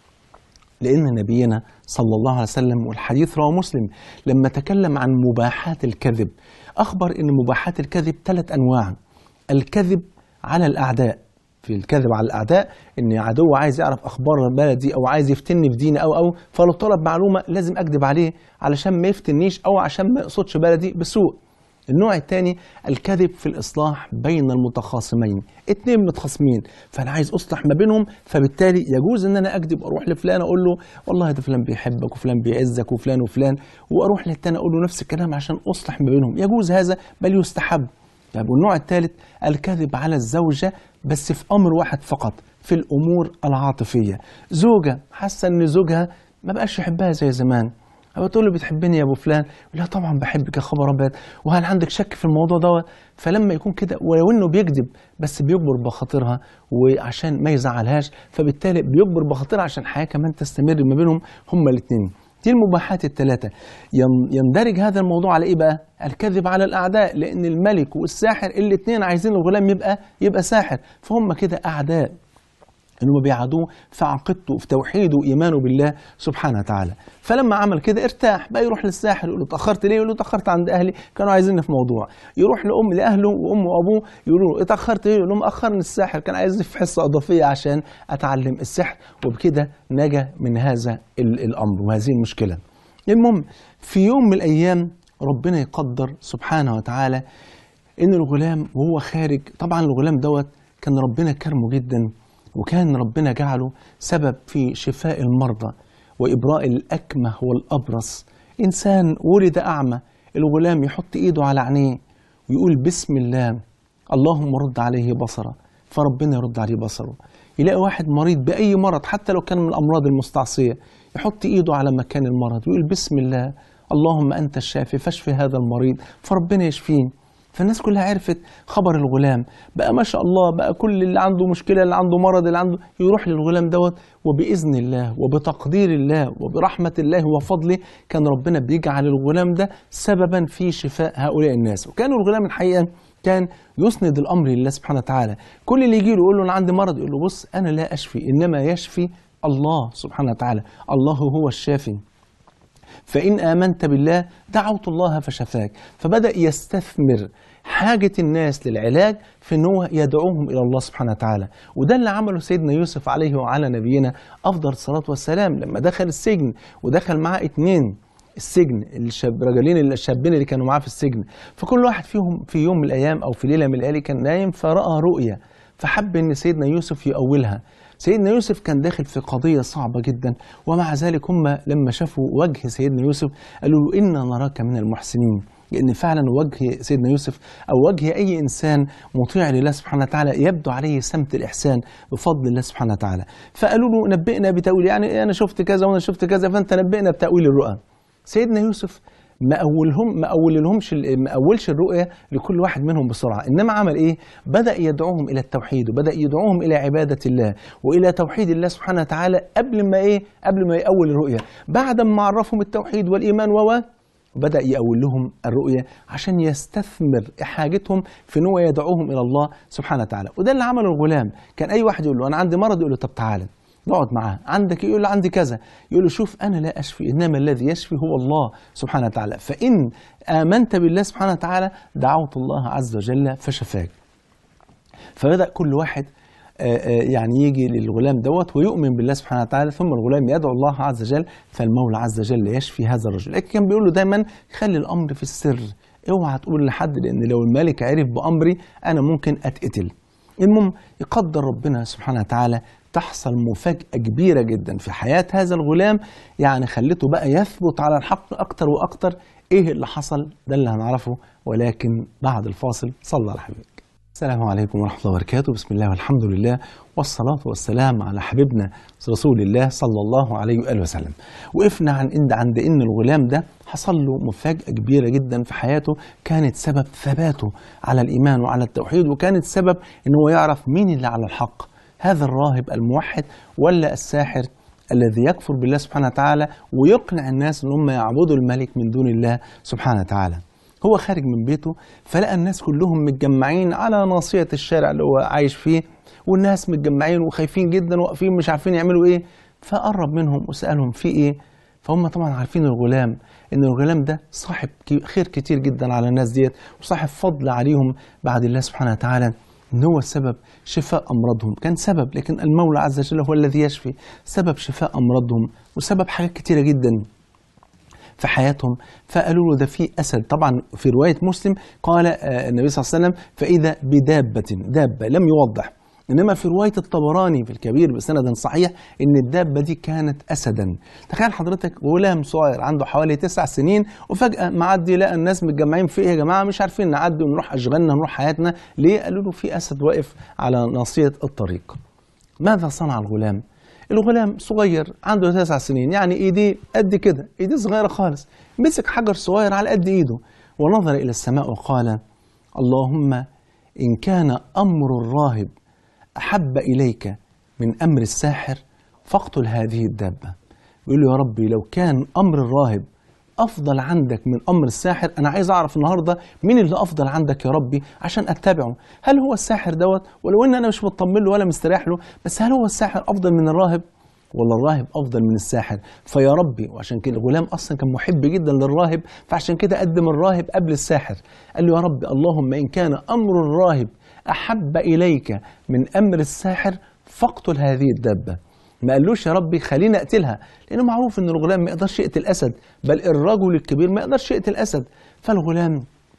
لأن نبينا صلى الله عليه وسلم والحديث رواه مسلم لما تكلم عن مباحات الكذب أخبر أن مباحات الكذب ثلاث أنواع الكذب على الأعداء في الكذب على الأعداء إن عدو عايز يعرف أخبار بلدي أو عايز يفتني في ديني أو أو فلو طلب معلومة لازم أكذب عليه علشان ما يفتنيش أو عشان ما يقصدش بلدي بسوء النوع الثاني الكذب في الإصلاح بين المتخاصمين اتنين متخاصمين فأنا عايز أصلح ما بينهم فبالتالي يجوز إن أنا أكذب أروح لفلان أقول له والله ده فلان بيحبك وفلان بيعزك وفلان وفلان وأروح للتاني أقول له نفس الكلام عشان أصلح ما بينهم يجوز هذا بل يستحب طيب والنوع الثالث الكذب على الزوجة بس في أمر واحد فقط في الأمور العاطفية زوجة حاسة إن زوجها ما بقاش يحبها زي زمان أو تقول له بتحبني يا ابو فلان يقول لها طبعا بحبك يا خبر ابيض وهل عندك شك في الموضوع دوت فلما يكون كده ولو انه بيكذب بس بيجبر بخاطرها وعشان ما يزعلهاش فبالتالي بيجبر بخاطرها عشان الحياه كمان تستمر ما بينهم هما الاثنين دي المباحات الثلاثة ين- يندرج هذا الموضوع على ايه بقى؟ الكذب على الاعداء لان الملك والساحر الاثنين عايزين الغلام يبقى يبقى ساحر فهم كده اعداء انهم بيعادوه في عقيدته وفي توحيده وايمانه بالله سبحانه وتعالى فلما عمل كده ارتاح بقى يروح للساحر يقول له اتاخرت ليه يقول له اتاخرت عند اهلي كانوا عايزيني في موضوع يروح لام لاهله وامه وابوه يقولوا له اتاخرت ليه يقول لهم اخرني الساحر كان عايزني في حصه اضافيه عشان اتعلم السحر وبكده نجا من هذا ال- الامر وهذه المشكله المهم في يوم من الايام ربنا يقدر سبحانه وتعالى ان الغلام وهو خارج طبعا الغلام دوت كان ربنا كرمه جدا وكان ربنا جعله سبب في شفاء المرضى وابراء الاكمه والابرص انسان ولد اعمى الغلام يحط ايده على عينيه ويقول بسم الله اللهم رد عليه بصره فربنا يرد عليه بصره يلاقي واحد مريض باي مرض حتى لو كان من الامراض المستعصيه يحط ايده على مكان المرض ويقول بسم الله اللهم انت الشافي فاشف هذا المريض فربنا يشفيه فالناس كلها عرفت خبر الغلام بقى ما شاء الله بقى كل اللي عنده مشكله اللي عنده مرض اللي عنده يروح للغلام دوت وباذن الله وبتقدير الله وبرحمه الله وفضله كان ربنا بيجعل الغلام ده سببا في شفاء هؤلاء الناس وكان الغلام الحقيقه كان يسند الامر لله سبحانه وتعالى كل اللي يجي له يقول له انا عندي مرض يقول له بص انا لا اشفي انما يشفي الله سبحانه وتعالى الله هو الشافي فإن آمنت بالله دعوت الله فشفاك فبدأ يستثمر حاجة الناس للعلاج في أنه يدعوهم إلى الله سبحانه وتعالى وده اللي عمله سيدنا يوسف عليه وعلى نبينا أفضل الصلاة والسلام لما دخل السجن ودخل معاه اتنين السجن الشاب رجلين الشابين اللي كانوا معاه في السجن فكل واحد فيهم في يوم من الأيام أو في ليلة من الليالي كان نايم فرأى رؤية فحب أن سيدنا يوسف يؤولها سيدنا يوسف كان داخل في قضية صعبة جدا ومع ذلك هم لما شافوا وجه سيدنا يوسف قالوا له إنا نراك من المحسنين لأن فعلا وجه سيدنا يوسف أو وجه أي إنسان مطيع لله سبحانه وتعالى يبدو عليه سمت الإحسان بفضل الله سبحانه وتعالى فقالوا له نبئنا بتأويل يعني أنا شفت كذا وأنا شفت كذا فأنت نبئنا بتأويل الرؤى سيدنا يوسف ما اولهم ما اوللهمش ما اولش الرؤيه لكل واحد منهم بسرعه انما عمل ايه بدا يدعوهم الى التوحيد وبدا يدعوهم الى عباده الله والى توحيد الله سبحانه وتعالى قبل ما ايه قبل ما يأول الرؤيه بعد ما عرفهم التوحيد والايمان و بدأ يأول لهم الرؤية عشان يستثمر حاجتهم في ان هو يدعوهم إلى الله سبحانه وتعالى وده اللي عمله الغلام كان أي واحد يقول له أنا عندي مرض يقول له طب تعالى نقعد معاه عندك يقول له عندي كذا يقول له شوف انا لا اشفي انما الذي يشفي هو الله سبحانه وتعالى فان امنت بالله سبحانه وتعالى دعوت الله عز وجل فشفاك فبدا كل واحد آه، آه، يعني يجي للغلام دوت ويؤمن بالله سبحانه وتعالى ثم الغلام يدعو الله عز وجل فالمولى عز وجل يشفي هذا الرجل لكن كان بيقول له دايما خلي الامر في السر اوعى تقول لحد لان لو الملك عرف بامري انا ممكن اتقتل المهم يقدر ربنا سبحانه وتعالى تحصل مفاجأة كبيرة جدا في حياة هذا الغلام يعني خلته بقى يثبت على الحق أكتر وأكتر إيه اللي حصل ده اللي هنعرفه ولكن بعد الفاصل صلى على حبيبك السلام عليكم ورحمة الله وبركاته بسم الله والحمد لله والصلاة والسلام على حبيبنا رسول الله صلى الله عليه وآله وسلم وقفنا عن عند عند إن الغلام ده حصل له مفاجأة كبيرة جدا في حياته كانت سبب ثباته على الإيمان وعلى التوحيد وكانت سبب إن هو يعرف مين اللي على الحق هذا الراهب الموحد ولا الساحر الذي يكفر بالله سبحانه وتعالى ويقنع الناس ان هم يعبدوا الملك من دون الله سبحانه وتعالى هو خارج من بيته فلقى الناس كلهم متجمعين على ناصية الشارع اللي هو عايش فيه والناس متجمعين وخايفين جدا واقفين مش عارفين يعملوا ايه فقرب منهم وسألهم في ايه فهم طبعا عارفين الغلام ان الغلام ده صاحب كي- خير كتير جدا على الناس ديت وصاحب فضل عليهم بعد الله سبحانه وتعالى ان هو السبب شفاء امراضهم كان سبب لكن المولى عز وجل هو الذي يشفي سبب شفاء امراضهم وسبب حاجات كتيره جدا في حياتهم فقالوا له ده في اسد طبعا في روايه مسلم قال آه، النبي صلى الله عليه وسلم فاذا بدابه دابه لم يوضح انما في روايه الطبراني في الكبير بسند صحيح ان الدابه دي كانت اسدا تخيل حضرتك غلام صغير عنده حوالي تسع سنين وفجاه معدي لقى الناس متجمعين في ايه يا جماعه مش عارفين نعدي ونروح اشغالنا نروح حياتنا ليه قالوا له في اسد واقف على ناصيه الطريق ماذا صنع الغلام؟ الغلام صغير عنده تسع سنين يعني ايديه قد كده ايديه صغيره خالص مسك حجر صغير على قد ايده ونظر الى السماء وقال اللهم ان كان امر الراهب احب اليك من امر الساحر فاقتل هذه الدابه يقول له يا ربي لو كان امر الراهب افضل عندك من امر الساحر انا عايز اعرف النهارده مين اللي افضل عندك يا ربي عشان اتبعه هل هو الساحر دوت ولو ان انا مش مطمن له ولا مستريح له بس هل هو الساحر افضل من الراهب ولا الراهب افضل من الساحر فيا ربي وعشان كده الغلام اصلا كان محب جدا للراهب فعشان كده قدم الراهب قبل الساحر قال له يا رب اللهم ان كان امر الراهب احب اليك من امر الساحر فاقتل هذه الدابه ما قالوش يا ربي خليني اقتلها لانه معروف ان الغلام ما يقدرش يقتل اسد بل الرجل الكبير ما يقدرش يقتل اسد فالغلام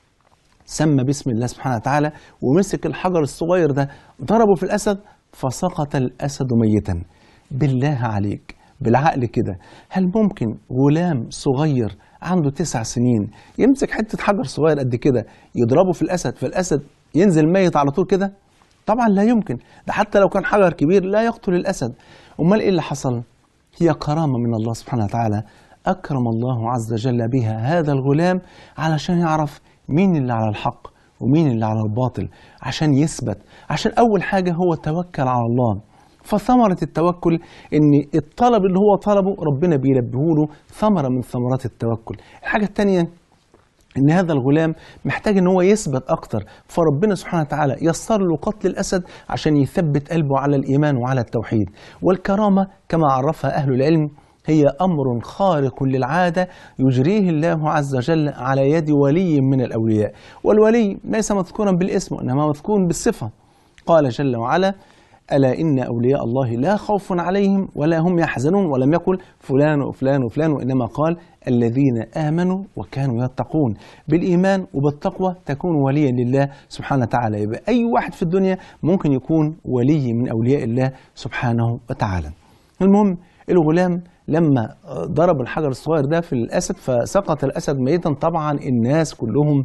سمى باسم الله سبحانه وتعالى ومسك الحجر الصغير ده ضربه في الاسد فسقط الاسد ميتا بالله عليك بالعقل كده هل ممكن غلام صغير عنده تسع سنين يمسك حته حجر صغير قد كده يضربه في الاسد فالاسد ينزل ميت على طول كده طبعا لا يمكن ده حتى لو كان حجر كبير لا يقتل الاسد امال ايه اللي حصل هي كرامه من الله سبحانه وتعالى اكرم الله عز وجل بها هذا الغلام علشان يعرف مين اللي على الحق ومين اللي على الباطل عشان يثبت عشان اول حاجه هو توكل على الله فثمرة التوكل ان الطلب اللي هو طلبه ربنا بيلبيه له ثمرة من ثمرات التوكل الحاجة الثانية ان هذا الغلام محتاج ان هو يثبت اكتر فربنا سبحانه وتعالى يسر له قتل الاسد عشان يثبت قلبه على الايمان وعلى التوحيد والكرامه كما عرفها اهل العلم هي امر خارق للعاده يجريه الله عز وجل على يد ولي من الاولياء والولي ليس مذكورا بالاسم وانما مذكور بالصفه قال جل وعلا ألا إن أولياء الله لا خوف عليهم ولا هم يحزنون ولم يقل فلان وفلان وفلان وإنما قال الذين آمنوا وكانوا يتقون بالإيمان وبالتقوى تكون وليا لله سبحانه وتعالى يبقى أي واحد في الدنيا ممكن يكون ولي من أولياء الله سبحانه وتعالى المهم الغلام لما ضرب الحجر الصغير ده في الأسد فسقط الأسد ميتا طبعا الناس كلهم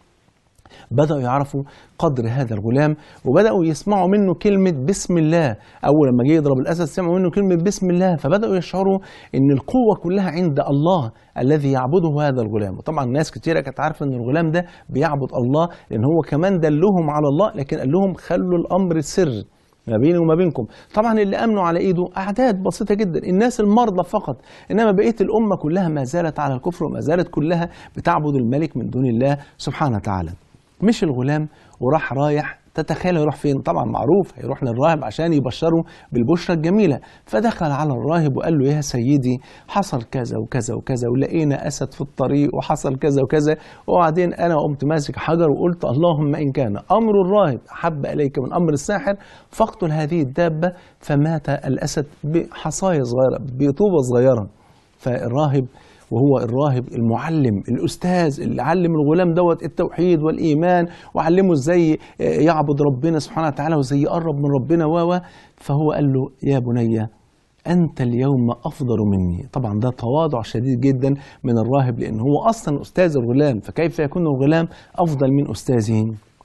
بدأوا يعرفوا قدر هذا الغلام وبدأوا يسمعوا منه كلمة بسم الله أول لما جه يضرب الأسد سمعوا منه كلمة بسم الله فبدأوا يشعروا أن القوة كلها عند الله الذي يعبده هذا الغلام وطبعا ناس كتيرة كانت عارفة أن الغلام ده بيعبد الله لأن هو كمان دلهم على الله لكن قال لهم خلوا الأمر سر ما بيني وما بينكم طبعا اللي امنوا على ايده اعداد بسيطه جدا الناس المرضى فقط انما بقيه الامه كلها ما زالت على الكفر وما زالت كلها بتعبد الملك من دون الله سبحانه وتعالى مش الغلام وراح رايح تتخيل يروح فين طبعا معروف هيروح للراهب عشان يبشره بالبشرى الجميلة فدخل على الراهب وقال له يا سيدي حصل كذا وكذا وكذا ولقينا أسد في الطريق وحصل كذا وكذا وبعدين أنا قمت ماسك حجر وقلت اللهم إن كان أمر الراهب أحب إليك من أمر الساحر فاقتل هذه الدابة فمات الأسد بحصاية صغيرة بطوبة صغيرة فالراهب وهو الراهب المعلم الاستاذ اللي علم الغلام دوت التوحيد والايمان وعلمه ازاي يعبد ربنا سبحانه وتعالى وازاي يقرب من ربنا و فهو قال له يا بني انت اليوم افضل مني طبعا ده تواضع شديد جدا من الراهب لان هو اصلا استاذ الغلام فكيف يكون الغلام افضل من استاذه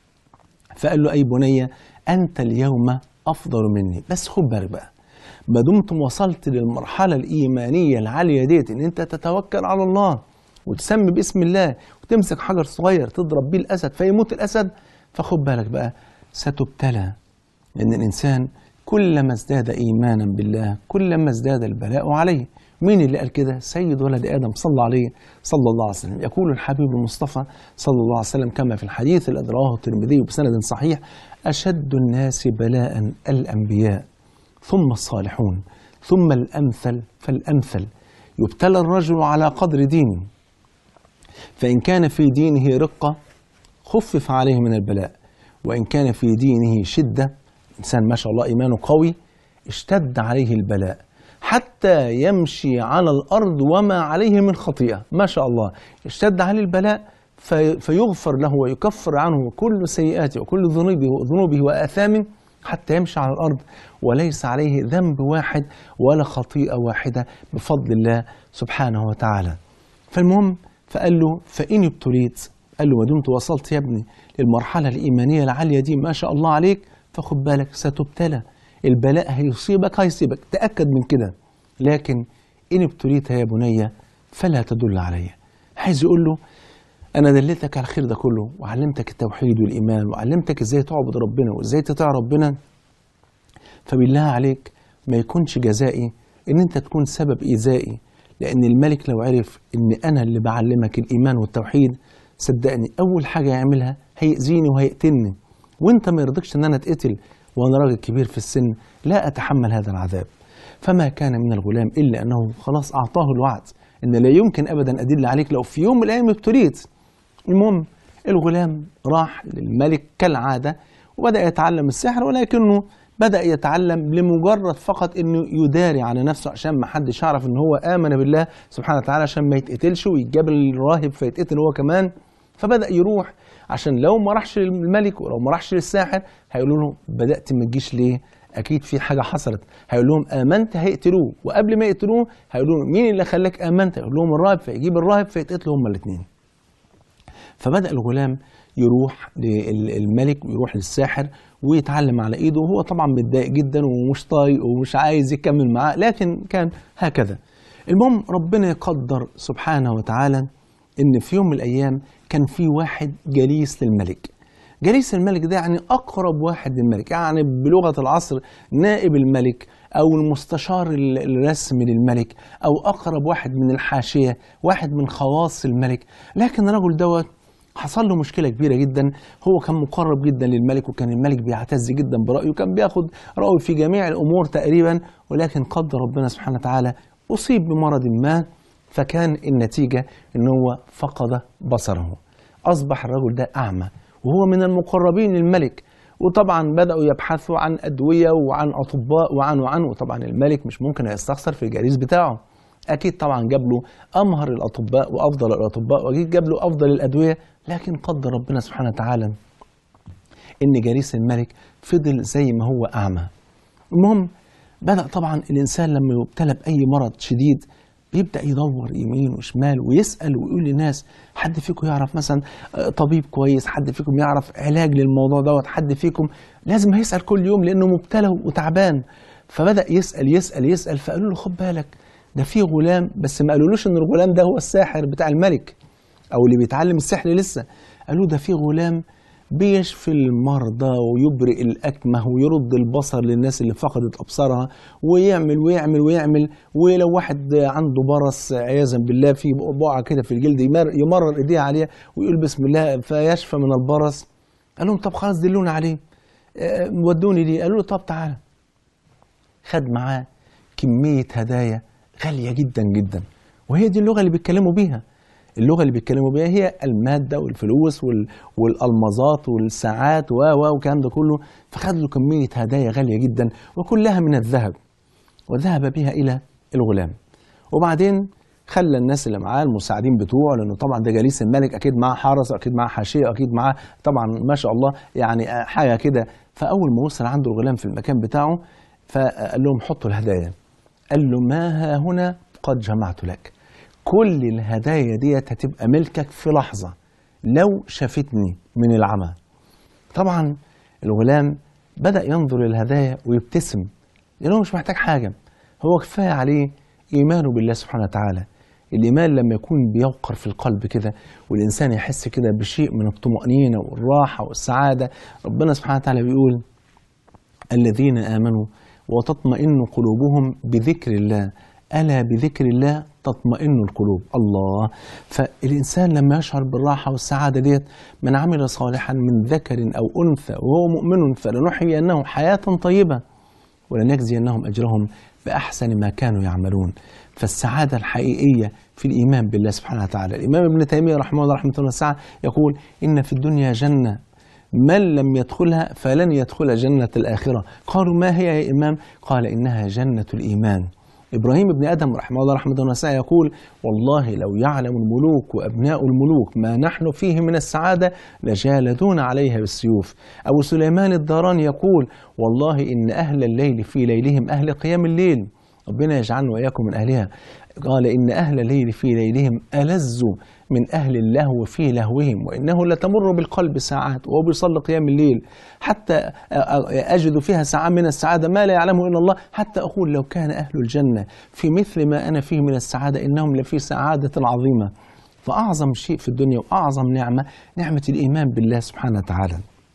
فقال له اي بني انت اليوم افضل مني بس خد بالك بقى ما دمت وصلت للمرحله الايمانيه العاليه ديت ان انت تتوكل على الله وتسمي باسم الله وتمسك حجر صغير تضرب بيه الاسد فيموت الاسد فخد بالك بقى ستبتلى لان الانسان كلما ازداد ايمانا بالله كلما ازداد البلاء عليه مين اللي قال كده سيد ولد ادم صلى عليه صلى الله عليه وسلم يقول الحبيب المصطفى صلى الله عليه وسلم كما في الحديث الذي رواه الترمذي بسند صحيح اشد الناس بلاء الانبياء ثم الصالحون ثم الأمثل فالأمثل يبتلى الرجل على قدر دينه فإن كان في دينه رقة خفف عليه من البلاء وإن كان في دينه شدة إنسان ما شاء الله إيمانه قوي اشتد عليه البلاء حتى يمشي على الأرض وما عليه من خطيئة ما شاء الله اشتد عليه البلاء في فيغفر له ويكفر عنه كل سيئاته وكل ذنوبه ذنوبه وآثامه حتى يمشي على الأرض وليس عليه ذنب واحد ولا خطيئة واحدة بفضل الله سبحانه وتعالى فالمهم فقال له فإن ابتليت قال له ما دمت وصلت يا ابني للمرحلة الإيمانية العالية دي ما شاء الله عليك فخد بالك ستبتلى البلاء هيصيبك هيصيبك تأكد من كده لكن إن ابتليت يا بني فلا تدل علي عايز يقول له أنا دلتك على الخير ده كله وعلمتك التوحيد والإيمان وعلمتك إزاي تعبد ربنا وإزاي تطيع ربنا فبالله عليك ما يكونش جزائي إن أنت تكون سبب إيذائي لأن الملك لو عرف إن أنا اللي بعلمك الإيمان والتوحيد صدقني أول حاجة يعملها هيأذيني وهيقتلني وأنت ما يرضيكش إن أنا أتقتل وأنا راجل كبير في السن لا أتحمل هذا العذاب فما كان من الغلام إلا أنه خلاص أعطاه الوعد إن لا يمكن أبدا أدل عليك لو في يوم من الأيام ابتليت المهم الغلام راح للملك كالعادة وبدأ يتعلم السحر ولكنه بدأ يتعلم لمجرد فقط انه يداري على نفسه عشان ما حدش يعرف ان هو امن بالله سبحانه وتعالى عشان ما يتقتلش ويتجاب الراهب فيتقتل هو كمان فبدأ يروح عشان لو ما راحش للملك ولو ما راحش للساحر هيقولوا له بدأت ما تجيش ليه؟ اكيد في حاجه حصلت هيقول لهم امنت هيقتلوه وقبل ما يقتلوه هيقولوا له مين اللي خلاك امنت؟ هيقول لهم الراهب فيجيب الراهب فيتقتلوا هما الاثنين فبدأ الغلام يروح للملك ويروح للساحر ويتعلم على ايده وهو طبعا متضايق جدا ومش طايق ومش عايز يكمل معاه لكن كان هكذا المهم ربنا يقدر سبحانه وتعالى ان في يوم من الايام كان في واحد جليس للملك جليس الملك ده يعني اقرب واحد للملك يعني بلغه العصر نائب الملك او المستشار الرسمي للملك او اقرب واحد من الحاشيه واحد من خواص الملك لكن الرجل دوت حصل له مشكلة كبيرة جدا هو كان مقرب جدا للملك وكان الملك بيعتز جدا برأيه وكان بياخد رأيه في جميع الأمور تقريبا ولكن قدر ربنا سبحانه وتعالى أصيب بمرض ما فكان النتيجة أن هو فقد بصره أصبح الرجل ده أعمى وهو من المقربين للملك وطبعا بدأوا يبحثوا عن أدوية وعن أطباء وعن وعن وطبعا الملك مش ممكن يستخسر في الجليس بتاعه أكيد طبعا جاب له أمهر الأطباء وأفضل الأطباء وأكيد جاب له أفضل الأدوية لكن قدر ربنا سبحانه وتعالى إن جليس الملك فضل زي ما هو أعمى المهم بدأ طبعا الإنسان لما يبتلى بأي مرض شديد بيبدأ يدور يمين وشمال ويسأل ويقول للناس حد فيكم يعرف مثلا طبيب كويس حد فيكم يعرف علاج للموضوع دوت حد فيكم لازم هيسأل كل يوم لأنه مبتلى وتعبان فبدأ يسأل يسأل يسأل فقالوا له خد بالك ده في غلام بس ما قالولوش ان الغلام ده هو الساحر بتاع الملك او اللي بيتعلم السحر لسه قالوا ده في غلام بيشفي المرضى ويبرئ الأكمه ويرد البصر للناس اللي فقدت أبصارها ويعمل ويعمل ويعمل ولو واحد عنده برص عياذا بالله في بقعة كده في الجلد يمرر إيديه عليها ويقول بسم الله فيشفى من البرص قال لهم طب خلاص دلونا عليه ودوني ليه قالوا له طب تعالى خد معاه كمية هدايا غالية جدا جدا وهي دي اللغة اللي بيتكلموا بيها اللغة اللي بيتكلموا بيها هي المادة والفلوس وال... والألمظات والساعات و و والكلام ده كله فخد له كمية هدايا غالية جدا وكلها من الذهب وذهب بها إلى الغلام وبعدين خلى الناس اللي معاه المساعدين بتوعه لانه طبعا ده جليس الملك اكيد معاه حرس اكيد معاه حاشيه اكيد معاه طبعا ما شاء الله يعني حاجه كده فاول ما وصل عنده الغلام في المكان بتاعه فقال لهم حطوا الهدايا قال له ما ها هنا قد جمعت لك كل الهدايا ديت هتبقى ملكك في لحظة لو شافتني من العمى طبعا الغلام بدأ ينظر للهدايا ويبتسم لأنه مش محتاج حاجة هو كفاية عليه إيمانه بالله سبحانه وتعالى الإيمان لما يكون بيوقر في القلب كده والإنسان يحس كده بشيء من الطمأنينة والراحة والسعادة ربنا سبحانه وتعالى بيقول الذين آمنوا وتطمئن قلوبهم بذكر الله ألا بذكر الله تطمئن القلوب الله فالإنسان لما يشعر بالراحة والسعادة ديت من عمل صالحا من ذكر أو أنثى وهو مؤمن فلنحيينه حياة طيبة ولنجزينهم أجرهم بأحسن ما كانوا يعملون فالسعادة الحقيقية في الإيمان بالله سبحانه وتعالى الإمام ابن تيمية رحمه الله رحمة الله وسعة يقول إن في الدنيا جنة من لم يدخلها فلن يدخل جنة الآخرة قالوا ما هي يا إمام قال إنها جنة الإيمان إبراهيم بن آدم رحمه الله رحمة الله وسعة يقول والله لو يعلم الملوك وأبناء الملوك ما نحن فيه من السعادة لجالدون عليها بالسيوف أبو سليمان الداراني يقول والله إن أهل الليل في ليلهم أهل قيام الليل ربنا يجعلنا وإياكم من أهلها قال إن أهل الليل في ليلهم ألذ من أهل اللهو في لهوهم وإنه لتمر بالقلب ساعات وهو بيصلي قيام الليل حتى أجد فيها ساعة من السعادة ما لا يعلمه إلا الله حتى أقول لو كان أهل الجنة في مثل ما أنا فيه من السعادة إنهم لفي سعادة عظيمة فأعظم شيء في الدنيا وأعظم نعمة نعمة الإيمان بالله سبحانه وتعالى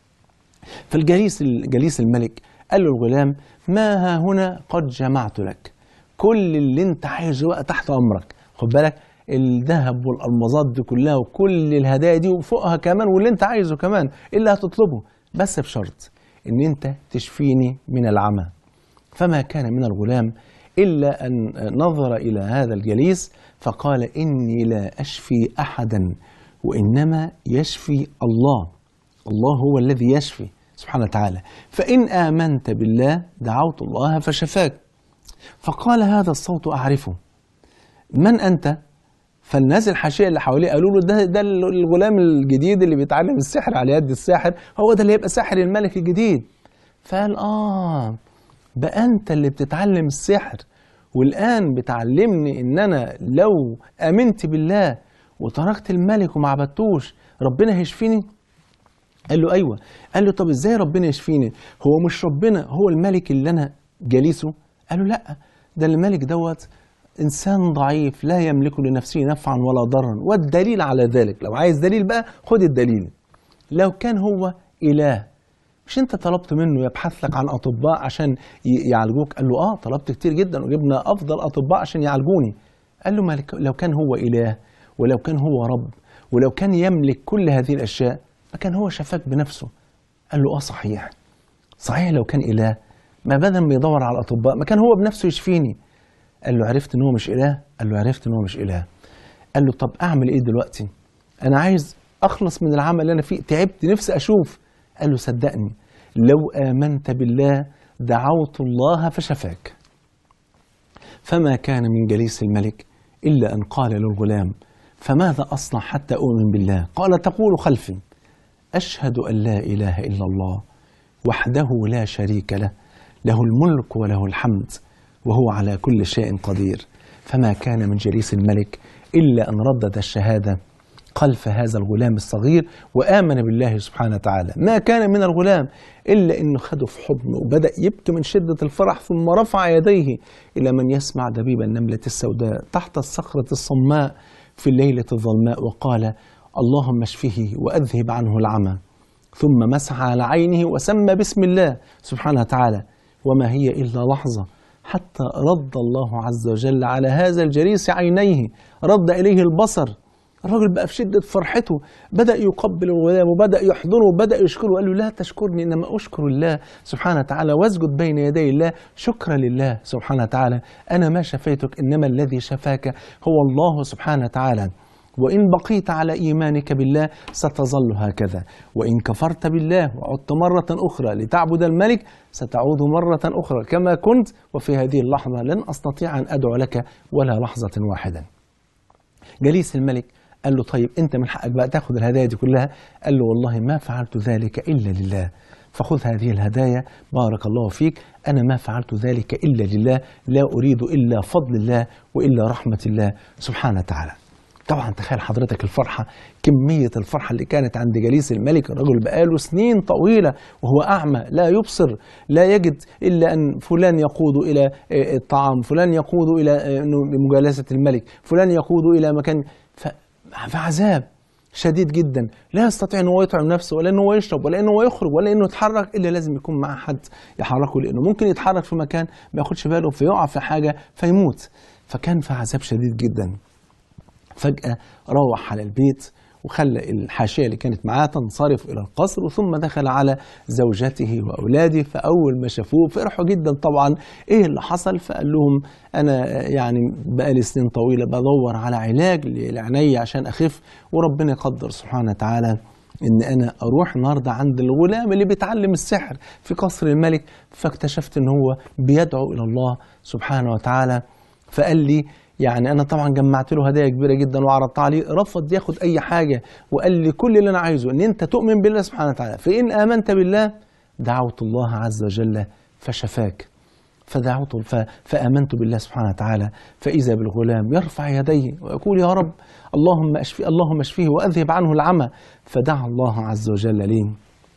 فالجليس جليس الملك قال له الغلام ما ها هنا قد جمعت لك كل اللي انت عايزه بقى تحت امرك خد بالك الذهب والالمازات دي كلها وكل الهدايا دي وفوقها كمان واللي انت عايزه كمان اللي هتطلبه بس بشرط ان انت تشفيني من العمى فما كان من الغلام الا ان نظر الى هذا الجليس فقال اني لا اشفي احدا وانما يشفي الله الله هو الذي يشفي سبحانه وتعالى فان امنت بالله دعوت الله فشفاك فقال هذا الصوت اعرفه من انت فالناس الحاشيه اللي حواليه قالوا له ده ده الغلام الجديد اللي بيتعلم السحر على يد الساحر هو ده اللي هيبقى ساحر الملك الجديد فقال اه بقى انت اللي بتتعلم السحر والان بتعلمني ان انا لو امنت بالله وتركت الملك وما عبدتوش ربنا هيشفيني قال له ايوه قال له طب ازاي ربنا يشفيني هو مش ربنا هو الملك اللي انا جالسه قال له لا ده الملك دوت انسان ضعيف لا يملك لنفسه نفعا ولا ضرا والدليل على ذلك لو عايز دليل بقى خد الدليل لو كان هو اله مش انت طلبت منه يبحث لك عن اطباء عشان ي- يعالجوك قال له اه طلبت كتير جدا وجبنا افضل اطباء عشان يعالجوني قال له ما لك- لو كان هو اله ولو كان هو رب ولو كان يملك كل هذه الاشياء ما كان هو شفاك بنفسه قال له اه صحيح صحيح لو كان اله ما بدل ما يدور على الاطباء ما كان هو بنفسه يشفيني قال له عرفت ان هو مش اله قال له عرفت ان هو مش اله قال له طب اعمل ايه دلوقتي انا عايز اخلص من العمل اللي انا فيه تعبت نفسي اشوف قال له صدقني لو امنت بالله دعوت الله فشفاك فما كان من جليس الملك الا ان قال للغلام فماذا اصنع حتى اؤمن بالله قال تقول خلفي اشهد ان لا اله الا الله وحده لا شريك له له الملك وله الحمد وهو على كل شيء قدير فما كان من جليس الملك الا ان ردد الشهاده خلف هذا الغلام الصغير وامن بالله سبحانه وتعالى ما كان من الغلام الا انه خده في حضنه وبدا يبكي من شده الفرح ثم رفع يديه الى من يسمع دبيب النمله السوداء تحت الصخره الصماء في الليله الظلماء وقال اللهم اشفه واذهب عنه العمى ثم مسح على عينه وسمى باسم الله سبحانه وتعالى وما هي الا لحظه حتى رد الله عز وجل على هذا الجليس عينيه رد اليه البصر الراجل بقى في شدة فرحته بدأ يقبل الغلام وبدأ يحضنه وبدأ يشكره وقال له لا تشكرني إنما أشكر الله سبحانه وتعالى واسجد بين يدي الله شكرا لله سبحانه وتعالى أنا ما شفيتك إنما الذي شفاك هو الله سبحانه وتعالى وإن بقيت على إيمانك بالله ستظل هكذا وإن كفرت بالله وعدت مرة أخرى لتعبد الملك ستعود مرة أخرى كما كنت وفي هذه اللحظة لن أستطيع أن أدعو لك ولا لحظة واحدة جليس الملك قال له طيب انت من حقك بقى تاخد الهدايا دي كلها قال له والله ما فعلت ذلك الا لله فخذ هذه الهدايا بارك الله فيك انا ما فعلت ذلك الا لله لا اريد الا فضل الله والا رحمه الله سبحانه وتعالى طبعا تخيل حضرتك الفرحة كمية الفرحة اللي كانت عند جليس الملك الرجل بقاله سنين طويلة وهو أعمى لا يبصر لا يجد إلا أن فلان يقود إلى الطعام فلان يقود إلى مجالسة الملك فلان يقود إلى مكان ف- فعذاب شديد جدا لا يستطيع ان هو يطعم نفسه ولا ان هو يشرب ولا ان هو يخرج ولا انه يتحرك الا لازم يكون مع حد يحركه لانه ممكن يتحرك في مكان ما ياخدش باله فيقع في حاجه فيموت فكان في عذاب شديد جدا فجأة روح على البيت وخلى الحاشية اللي كانت معاه تنصرف إلى القصر ثم دخل على زوجته وأولاده فأول ما شافوه فرحوا جدا طبعا إيه اللي حصل فقال لهم أنا يعني بقالي سنين طويلة بدور على علاج لعيني عشان أخف وربنا يقدر سبحانه وتعالى ان انا اروح النهارده عند الغلام اللي بيتعلم السحر في قصر الملك فاكتشفت ان هو بيدعو الى الله سبحانه وتعالى فقال لي يعني انا طبعا جمعت له هدايا كبيره جدا وعرضتها عليه رفض ياخد اي حاجه وقال لي كل اللي انا عايزه ان انت تؤمن بالله سبحانه وتعالى فان امنت بالله دعوت الله عز وجل فشفاك فدعوت ف... فامنت بالله سبحانه وتعالى فاذا بالغلام يرفع يديه ويقول يا رب اللهم اشفي اللهم اشفيه واذهب عنه العمى فدعا الله عز وجل لي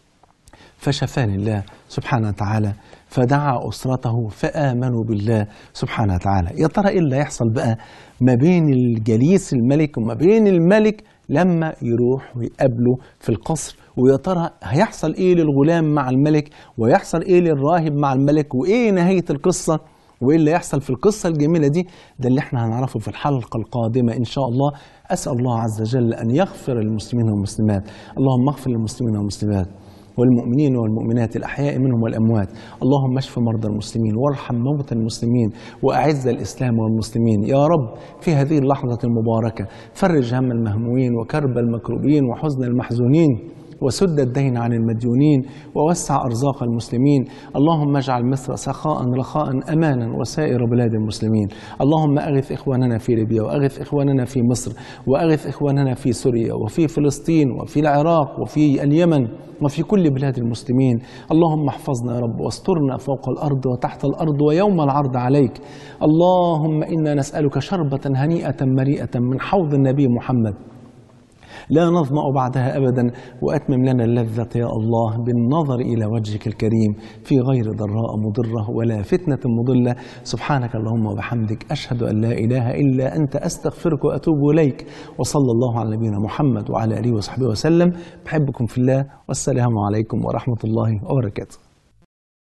فشفاني الله سبحانه وتعالى فدعا أسرته فآمنوا بالله سبحانه وتعالى يا ترى إيه اللي هيحصل بقى ما بين الجليس الملك وما بين الملك لما يروح ويقابله في القصر ويا ترى هيحصل ايه للغلام مع الملك ويحصل ايه للراهب مع الملك وايه نهايه القصه وايه اللي يحصل في القصه الجميله دي ده اللي احنا هنعرفه في الحلقه القادمه ان شاء الله اسال الله عز وجل ان يغفر للمسلمين والمسلمات اللهم اغفر للمسلمين والمسلمات والمؤمنين والمؤمنات الأحياء منهم والأموات اللهم اشف مرضى المسلمين وارحم موتى المسلمين وأعز الإسلام والمسلمين يا رب في هذه اللحظة المباركة فرج هم المهمومين وكرب المكروبين وحزن المحزونين وسد الدين عن المديونين ووسع أرزاق المسلمين اللهم اجعل مصر سخاء رخاء أمانا وسائر بلاد المسلمين اللهم أغث إخواننا في ليبيا وأغث إخواننا في مصر وأغث إخواننا في سوريا وفي فلسطين وفي العراق وفي اليمن وفي كل بلاد المسلمين اللهم احفظنا يا رب واسترنا فوق الأرض وتحت الأرض ويوم العرض عليك اللهم إنا نسألك شربة هنيئة مريئة من حوض النبي محمد لا نظمأ بعدها أبدا وأتمم لنا اللذة يا الله بالنظر إلى وجهك الكريم في غير ضراء مضرة ولا فتنة مضلة سبحانك اللهم وبحمدك أشهد أن لا إله إلا أنت أستغفرك وأتوب إليك وصلى الله على نبينا محمد وعلى آله وصحبه وسلم بحبكم في الله والسلام عليكم ورحمة الله وبركاته